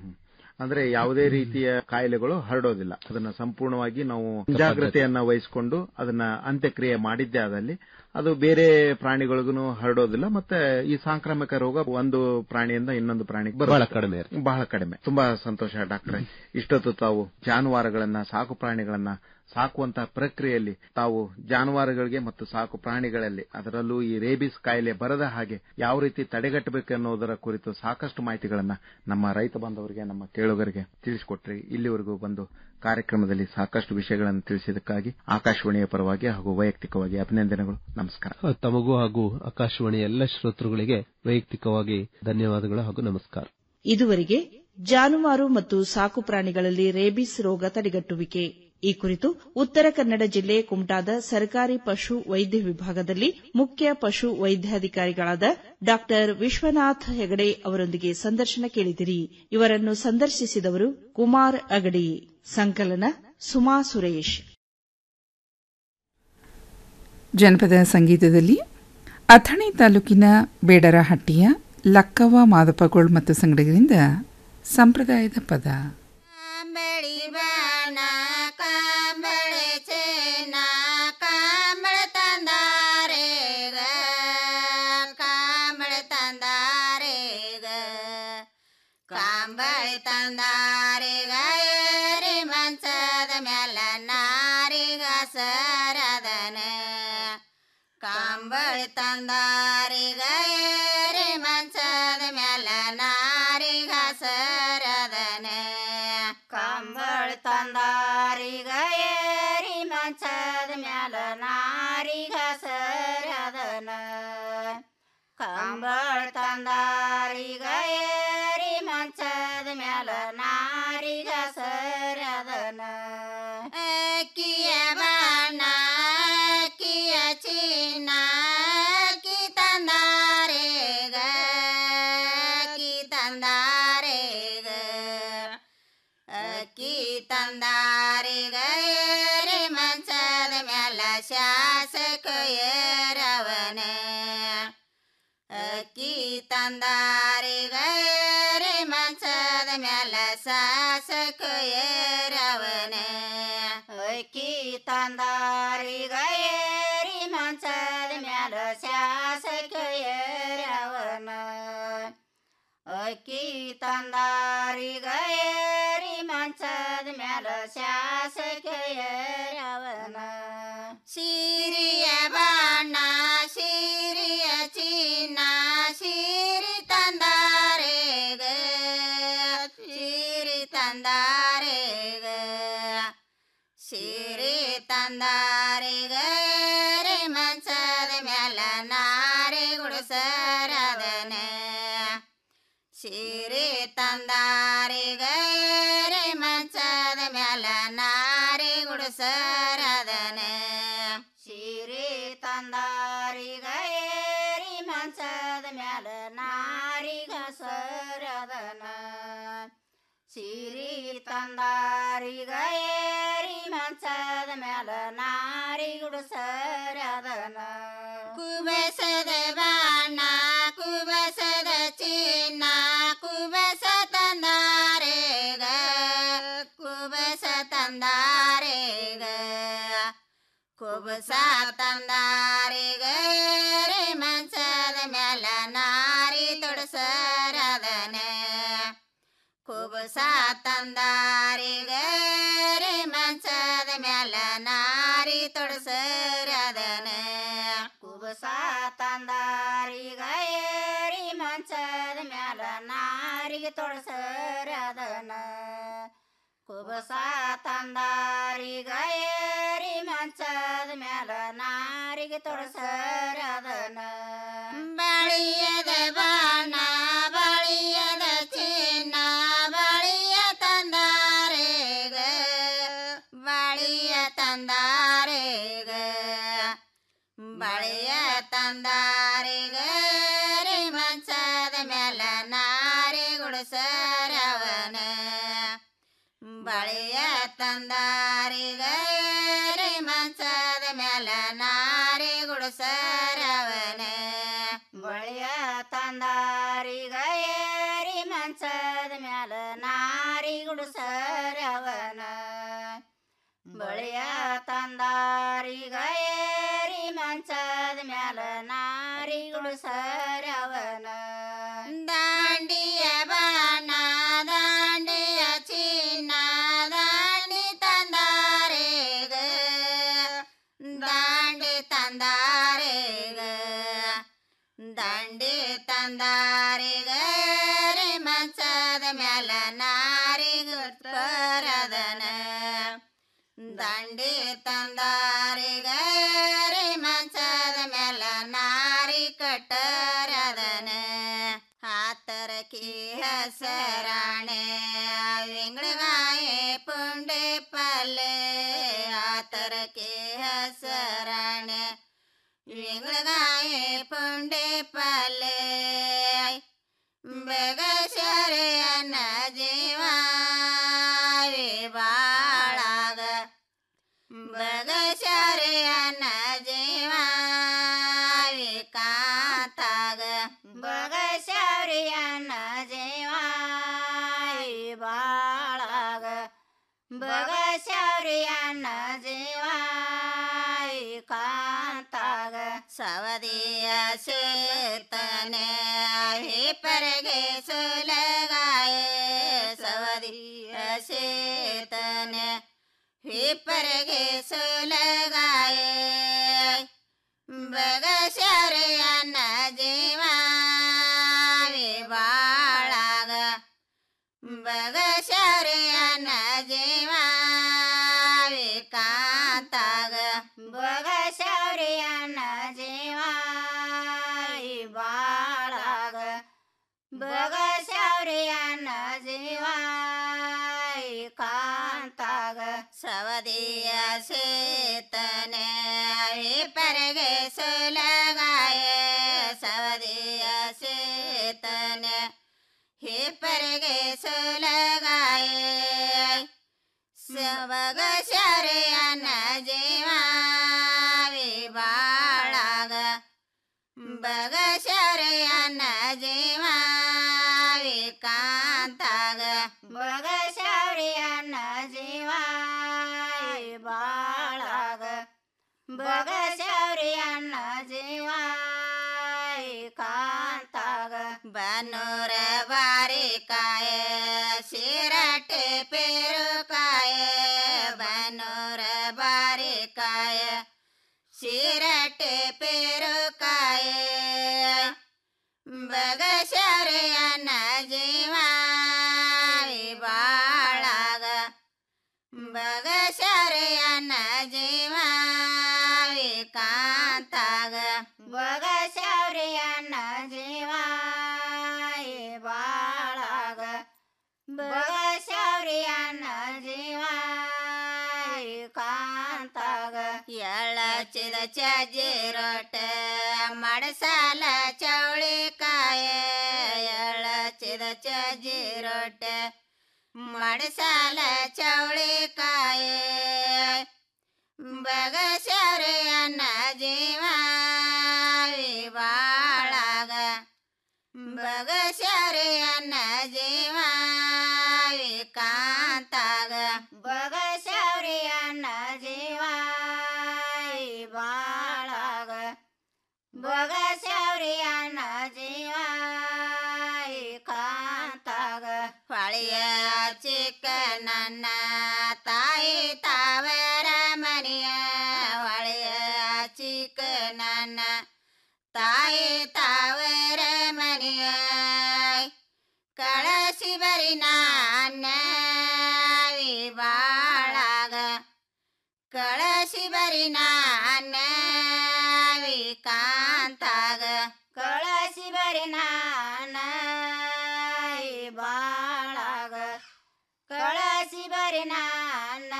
ಅಂದ್ರೆ ಯಾವುದೇ ರೀತಿಯ ಕಾಯಿಲೆಗಳು ಹರಡೋದಿಲ್ಲ ಅದನ್ನ ಸಂಪೂರ್ಣವಾಗಿ ನಾವು ಜಾಗ್ರತೆಯನ್ನ ವಹಿಸಿಕೊಂಡು ಅದನ್ನ ಅಂತ್ಯಕ್ರಿಯೆ ಮಾಡಿದ್ದೇ ಆದಲ್ಲಿ ಅದು ಬೇರೆ ಪ್ರಾಣಿಗಳಿಗೂ ಹರಡೋದಿಲ್ಲ ಮತ್ತೆ ಈ ಸಾಂಕ್ರಾಮಿಕ ರೋಗ ಒಂದು ಪ್ರಾಣಿಯಿಂದ ಇನ್ನೊಂದು ಪ್ರಾಣಿಗೆ ಬಹಳ ಬರೋದಿಲ್ಲ. ಕಡಿಮೆ ಇರುತ್ತೆ. ಬಹಳ ಕಡಿಮೆ ತುಂಬಾ ಸಂತೋಷ ಡಾಕ್ಟ್ರೆ ಇಷ್ಟೊತ್ತು ತಾವು ಜಾನುವಾರುಗಳನ್ನ ಸಾಕು ಪ್ರಾಣಿಗಳನ್ನ ಸಾಕುವಂತಹ ಪ್ರಕ್ರಿಯೆಯಲ್ಲಿ ತಾವು ಜಾನುವಾರುಗಳಿಗೆ ಮತ್ತು ಸಾಕು ಪ್ರಾಣಿಗಳಲ್ಲಿ ಅದರಲ್ಲೂ ಈ ರೇಬಿಸ್ ಕಾಯಿಲೆ ಬರದ ಹಾಗೆ ಯಾವ ರೀತಿ ತಡೆಗಟ್ಟಬೇಕು ಅನ್ನೋದರ ಕುರಿತು ಸಾಕಷ್ಟು ಮಾಹಿತಿಗಳನ್ನ ನಮ್ಮ ರೈತ ಬಾಂಧವರಿಗೆ ನಮ್ಮ ಕೇಳುಗರಿಗೆ ತಿಳಿಸಿಕೊಟ್ರಿ ಇಲ್ಲಿವರೆಗೂ ಬಂದು ಕಾರ್ಯಕ್ರಮದಲ್ಲಿ ಸಾಕಷ್ಟು ವಿಷಯಗಳನ್ನು ತಿಳಿಸಿದ್ದಕ್ಕಾಗಿ ಆಕಾಶವಾಣಿಯ ಪರವಾಗಿ ಹಾಗೂ ವೈಯಕ್ತಿಕವಾಗಿ ಅಭಿನಂದನೆಗಳು ನಮಸ್ಕಾರ ತಮಗೂ ಹಾಗೂ ಆಕಾಶವಾಣಿ ಎಲ್ಲ ಶ್ರೋತೃಗಳಿಗೆ ವೈಯಕ್ತಿಕವಾಗಿ ಧನ್ಯವಾದಗಳು ಹಾಗೂ ನಮಸ್ಕಾರ ಇದುವರೆಗೆ ಜಾನುವಾರು ಮತ್ತು ಸಾಕು ಪ್ರಾಣಿಗಳಲ್ಲಿ ರೇಬಿಸ್ ರೋಗ ತಡೆಗಟ್ಟುವಿಕೆ ಈ ಕುರಿತು ಉತ್ತರ ಕನ್ನಡ ಜಿಲ್ಲೆ ಕುಮಟಾದ ಸರ್ಕಾರಿ ಪಶು ವೈದ್ಯ ವಿಭಾಗದಲ್ಲಿ ಮುಖ್ಯ ಪಶು ವೈದ್ಯಾಧಿಕಾರಿಗಳಾದ ಡಾ ವಿಶ್ವನಾಥ್ ಹೆಗಡೆ ಅವರೊಂದಿಗೆ ಸಂದರ್ಶನ ಕೇಳಿದಿರಿ ಇವರನ್ನು ಸಂದರ್ಶಿಸಿದವರು ಕುಮಾರ್ ಅಗಡಿ ಸಂಕಲನ ಸುಮಾ ಸುರೇಶ್ ಜನಪದ ಸಂಗೀತದಲ್ಲಿ ಅಥಣಿ ತಾಲೂಕಿನ ಬೇಡರಹಟ್ಟಿಯ ಲಕ್ಕವ್ವ ಮಾದಪ್ಪಗೋಳ್ ಮತ್ತು ಸಂಗಡಿಗರಿಂದ ಸಂಪ್ರದಾಯದ ಪದ ಕಾಂಬಳಿ ತಂದಾರಿಗ ಏರಿ ಮಂಚದ ಮ್ಯಾಲ ನಾರಿಗ ಸರದನ ಕಾಂಬಳಿ ತಂದಾರಿಗ ಏರಿ ಮಂಚದ ಮ್ಯಾಲ ನಾರಿಗ ಸರದನ ಕಂಬಳಿ ತಂದಾರಿಗ ಏರಿ ಮಂಚದ ಮ್ಯಾಲ ನಾರಿಗ ಸರದನ ಕಂಬಳ ತಂದಾರಿಗ ಏರಿ ಮಂಚದ ಮ್ಯಾಲ ನಾರಿಗ ಸರದನ ಅಕ್ಕಿಯ ಬಣ್ಣ ಅಕ್ಕಿಯ ಚಿನ್ನ ಅಕ್ಕಿ ತಂದಾರೇಗ ಅಕ್ಕಿ ತಂದಾರೇಗ ಅಕ್ಕಿ ತಂದಾರಿಗ ಶಾಸಕಯರವನ ಅಕ್ಕಿ ತಂದಾರಿಗರೆ ಮಂಚದ ಮ್ಯಾಲ ಶಾಸಕಯರವನ ಅಕ್ಕಿ ತಂದಾರಿಗರಿ ಮಂಚದ ಮ್ಯಾಲ ಶಾಸಕಯರವನ ಅಕ್ಕಿ ತಂದಾರಿಗರಿ ಮಂಚದ ಮ್ಯಾಲ ಶಾಸಕಯರವನ ಸಿರಿಯ ಬಾಣ ಸಿರಿಯ ಚಿನ್ನ ಸಿರಿ ತಂದಾರೆಗ ಸಿರಿ ತಂದಾರೆಗ ಸಿರಿ ತಂದಾರೆಗ ರೇ ಮಂಚದ ಮ್ಯಾಲ ನಾರಿ ಗುಡಿಸರದನ ಸಿರಿ ತಂದಾರಿಗರೆ ಮಂಚದ ಮ್ಯಾಲ ನಾರಿ ಗುಡಿಸರದನ ಸಿರಿ ತಂದಾರಿಗರಿ ಮಂಚದ ಮ್ಯಾಲ ನಾರಿ ಗಸರದನ ಸಿರಿ ತಂದಾರಿಗರಿ ಮಂಚದ ಮ್ಯಾಲ ನಾರಿ ಗುಡಿಸರದನ ಕುಬಸದ ಬಾಣ ಕುಬಸದ ಚಿನ್ನ ಕುಬಸ ತಂದಾರೆಗ ಕುಬಸ ತಂದಾರೆಗ ಕುಬಸ ತಂದಾರೆಗ ರೇ ಮಂಚದ ಮ್ಯಾಲ ನಾರಿ ತೊಡಸರದನ ಕುಬಸ ತಂದಾರಿಗರೆ ಮಂಚದ ಮ್ಯಾಲ ನಾರಿ ತೊಡಸರದನ ಕುಬಸ ತಂದಾರಿಗರಿ ಮಂಚದ ಮ್ಯಾಲ ನಾರಿಗೆ ತೊಡಸರದನ ಕುಬಸ ತಂದಾರಿಗರಿ ಮಂಚದ ಮ್ಯಾಲ ನಾರಿಗೆ ತೊಡಸರದನ ಬಳಿಯದ ಬಾಣ ಬಳಿಯದ ಚಿನ್ನ ಬಳಿಯ ತಂದಾರೆಗ ಬಳಿಯ ತಂದಾರೆಗ ಬಳಿಯ ತಂದಾರೆಗ ರೇ ಮಂಚದ ಮ್ಯಾಲ ನಾರಿ ಗುಡಿಸರವನ ಬಳಿಯ ತಂದಾರಿಗರೆ ಮಂಚದ ಮ್ಯಾಲ ನಾರಿ ಗುಡಿಸರವನ ಬಳಿಯ ತಂದಾರಿಗರಿ ಮಂಚದ ಮ್ಯಾಲ ನಾರಿ ಗುಡಿಸರವನ ಬಳಿಯ ತಂದಾರಿಗರಿ ಮಂಚದ ಮ್ಯಾಲ ನಾರಿ ಗುಡಿಸರವನ ದಾಂಡಿಯ ಬಾಣ ದಾಂಡಿಯ ಚಿನ್ನ ದಾಂಡಿ ತಂದಾರೆಗ ದಾಂಡಿ ತಂದಾರೆಗ ದಂಡಿ ತಂದಾರೆಗ ರೇ ಮಂಚದ ಮ್ಯಾಲ ನಾರಿ ಗುಟ್ಪರದನ ದಂಡಿ ತಂದಾರಿಗರೆ ಮಂಚದ ಮ್ಯಾಲ ನಾರಿ ಕಟ್ಟರದನ ಹಾತರಕಿ ಹಸರಾಣೆ ವಿಂಗಳಗಾಯೆ ಪುಂಡೆ ಪಲ್ಲೆ ಹಾತರಕಿ ಹಸರಾಣೆ ವಿಂಗಳಗಾಯೆ ಪುಂಡೆ ಪಲ್ಲೆ ಬೆಗಸರೆಯನ್ನ ಜೀವಾರಿ ಬಾಳಾಗ ಬಗಸರೆಯನ್ನ ಜೀವಾರಿ ಕಾತಾಗ ಬಗಸರೆಯನ್ನ ಜೀವಾರಿ ಬಾಳಾಗ ಬಗಸರೆಯನ್ನ ಜೀವಾರಿ ಕಾಂತಾಗ ಸವದಿಯ ಸೇತನೆ ಹಿಪ್ಪರಿಗೆ ಸುಲಗಾಯ ಸವದಿಯ ಸೇತನೆ ಹಿಪ್ಪರಿಗೆ ಸುಲಗಾಯ ಬಗಸರೆಯನ್ನ ಜೀವಾರಿ ಬಾಳಾಗ ಬಗಸರೆಯನ್ನ ಜೀವಾರಿ ಕಾಂತಾಗ ಬಗಸರೆಯನ್ನ ಜೀವಾರಿ ಬಾಳಾಗ ಬಗಸರೆಯನ್ನ ಜೀವಾರಿ ಕಾಂತಾಗ ಸವದಿಯ ಸೇತನೆ ಪರಗೆ ಸುಲಗಾಯ ಸವದಿಯ ಸೇತನೆ ಹಿಪ್ಪರಿಗೆ ಸುಲಗಾಯ ಸವಗ ಶರೆಯನ ಜೀವಾವಿ ಬಗಶರೆಯನ್ನ ಜೀವ ವಿಕಾಂತಾಗ ಬಗಶರಿಯನ್ನ ಜೀವ ಬಾಳಾಗ ಬಗಶರಿಯನ್ನ ಜೀವ ಕಾಂತಾಗ ಬನ್ನೂರ ಬಾರಿ ಕಾಯ ಸಿರಟೆ ಪೇರು ಕಾಯ ಬನ್ನೂರ ಬಾರಿ ಕಾಯ ಸಿರಟೆ ಪೇರು ಕಾಯ ಬಗಶರೆಯನ್ನ ಜೀವ ಬಾಳಾಗ ಬಗಶರೆಯನ್ನ ಜೀವ ಕಾಂತಾಗ ಬಗಶರೆಯನ್ನ ಜೀವ ಬಾಳಾಗ ಬಗಶರೆಯನ್ನ ಜೀವ ಕಾಂತಾಗ ಎಳಚಿದ ಚಜ್ಜಿ ರೊಟ್ಟೆ ಮಡಸಾಲ ಚೌಳಿಕಾಯ ಎಳಚಿದ ಚಜ್ಜಿ ರೊಟ್ಟೆ ಮಡಸಾಲ ಚೌಳಿಕಾಯ ಬಗಸರೆಯನ್ನ ಜೀವ ಬಾಳಾಗ ಬಗಸರೆಯನ್ನ ಜೀವ ಕಾಂತಾಗ ಬಗಸರೆಯನ್ನ ಜೀವ ಬಾಳಾಗ ಬಗಸರೆಯನ್ನ ಜೀವ ಕಾಂತಾಗ ಹೊಳೆಯ ಚಿಕ್ಕ ನನ್ನ ತಾಯಿ ತಾವರ ಮನೆಯ ಹೊಳೆಯ ಚಿಕ್ಕ ನನ್ನ ತಾಯಿ ತಾವರ ಮನೆಯ ಕಳಸಿ ಬರಿ ನಾನ ಬಾಳಾಗ ಕಳಸಿ ಬರಿ ನಾನ ಕಾಂತಾಗ ಕಳಸಿ ಬರಿ ನಾನ ಬಾಳಾಗ ಕಳಸಿ ಬರಿ ನಾನ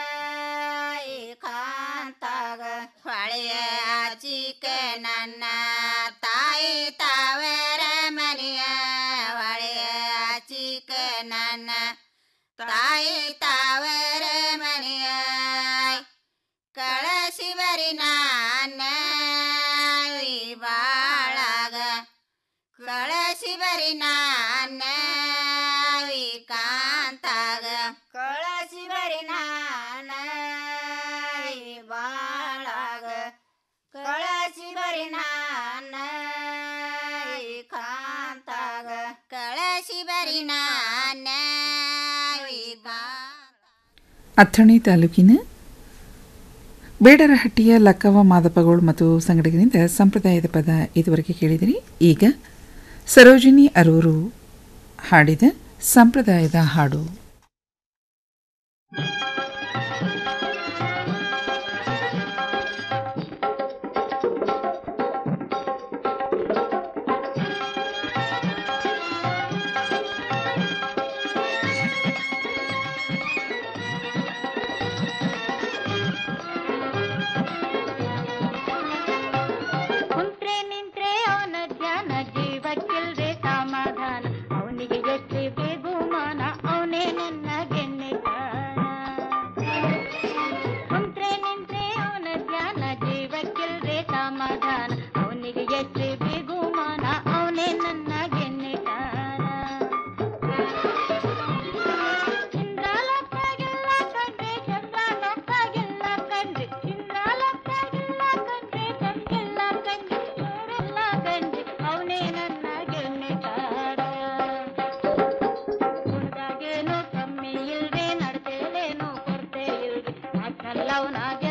ಕಾಂತಾಗ ಹೊಳೆಯ ಚಿಕ್ಕ ನನ್ನ ತಾಯಿ ತಾವರ ಮನೆಯ ಹೊಳೆಯ ಚಿಕ್ಕ ನನ್ನ ತಾಯಿ ತಾವರ ಮನೆಯ ಕಳಸಿ ಬರಿ ನಾನ ಬಾಳಾಗ ಕಳಸಿ ಬರಿ ನಾನ ಕಾಂತಾಗ ಕಳಸಿ ಬರಿ ನಾನ ಬಾಳಾಗ ಕಳಸಿ ಬರಿ ನಾನ ಕಾಂತಾಗ ಕಳಸಿ ಬರಿ ನಾನ ಅಥಣಿ ತಾಲೂಕಿನ ಬೇಡರಹಟ್ಟಿಯ ಲಕ್ಕವ್ವ ಮಾದಪ್ಪಗೋಳ್ ಮತ್ತು ಸಂಗಡಿಗರಿಂದ ಸಂಪ್ರದಾಯದ ಪದ ಇದುವರೆಗೆ ಕೇಳಿದಿರಿ ಈಗ ಸರೋಜಿನಿ ಅರೂರು ಹಾಡಿದ ಸಂಪ್ರದಾಯದ ಹಾಡು ಕುಂತ್ರೆ ನಿಂತ್ರೆ ಅವನ ಧ್ಯಾನ ಜೀವಕ್ಕಿಲ್ದೆ ಸಮಾಧಾನ ಅವನಿಗೆ ಎಷ್ಟೇ ಬೇಗುಮಾನ ಅವನೇ ನನ್ನ ಗೆನ್ನೆ ಕುಂತ್ರೆ ನಿಂತ್ರೆ ಅವನ ಧ್ಯಾನ ಜೀವಕ್ಕಿಲ್ದೆ ಸಮಾಧಾನ ಅವನಿಗೆ ಎಷ್ಟೇ ಬೇಗುಮಾನ ಅವನೇ ನನ್ನ ಗೆನ್ನೆ ಇಂದ್ರಾಲಕ್ಕಾಗಿಲ್ಲ ಕಂಡ್ರೆ ಚಂದ್ರನೊಕ್ಕಾಗಿಲ್ಲ ಕಂಡ್ರೆ ಇಂದ್ರಾಲಕ್ಕಾಗಿಲ್ಲ ಕಂಡ್ರೆ ಚಂದ್ರಿಲ್ಲ ಕಂಡ್ರೆ ಇವರೆಲ್ಲ ಕಂಡ್ರೆ ಅವನೇ ನನ್ನ ಗೆನ್ನೆಕಾರ ಗುಣದಾಗೇನು ಕಮ್ಮಿ ಇಲ್ದೆ ನಡ್ತೇಲೇನು ಕೊರತೆ ಇಲ್ದೆ ಅದ್ನಲ್ಲವನಾಗೆ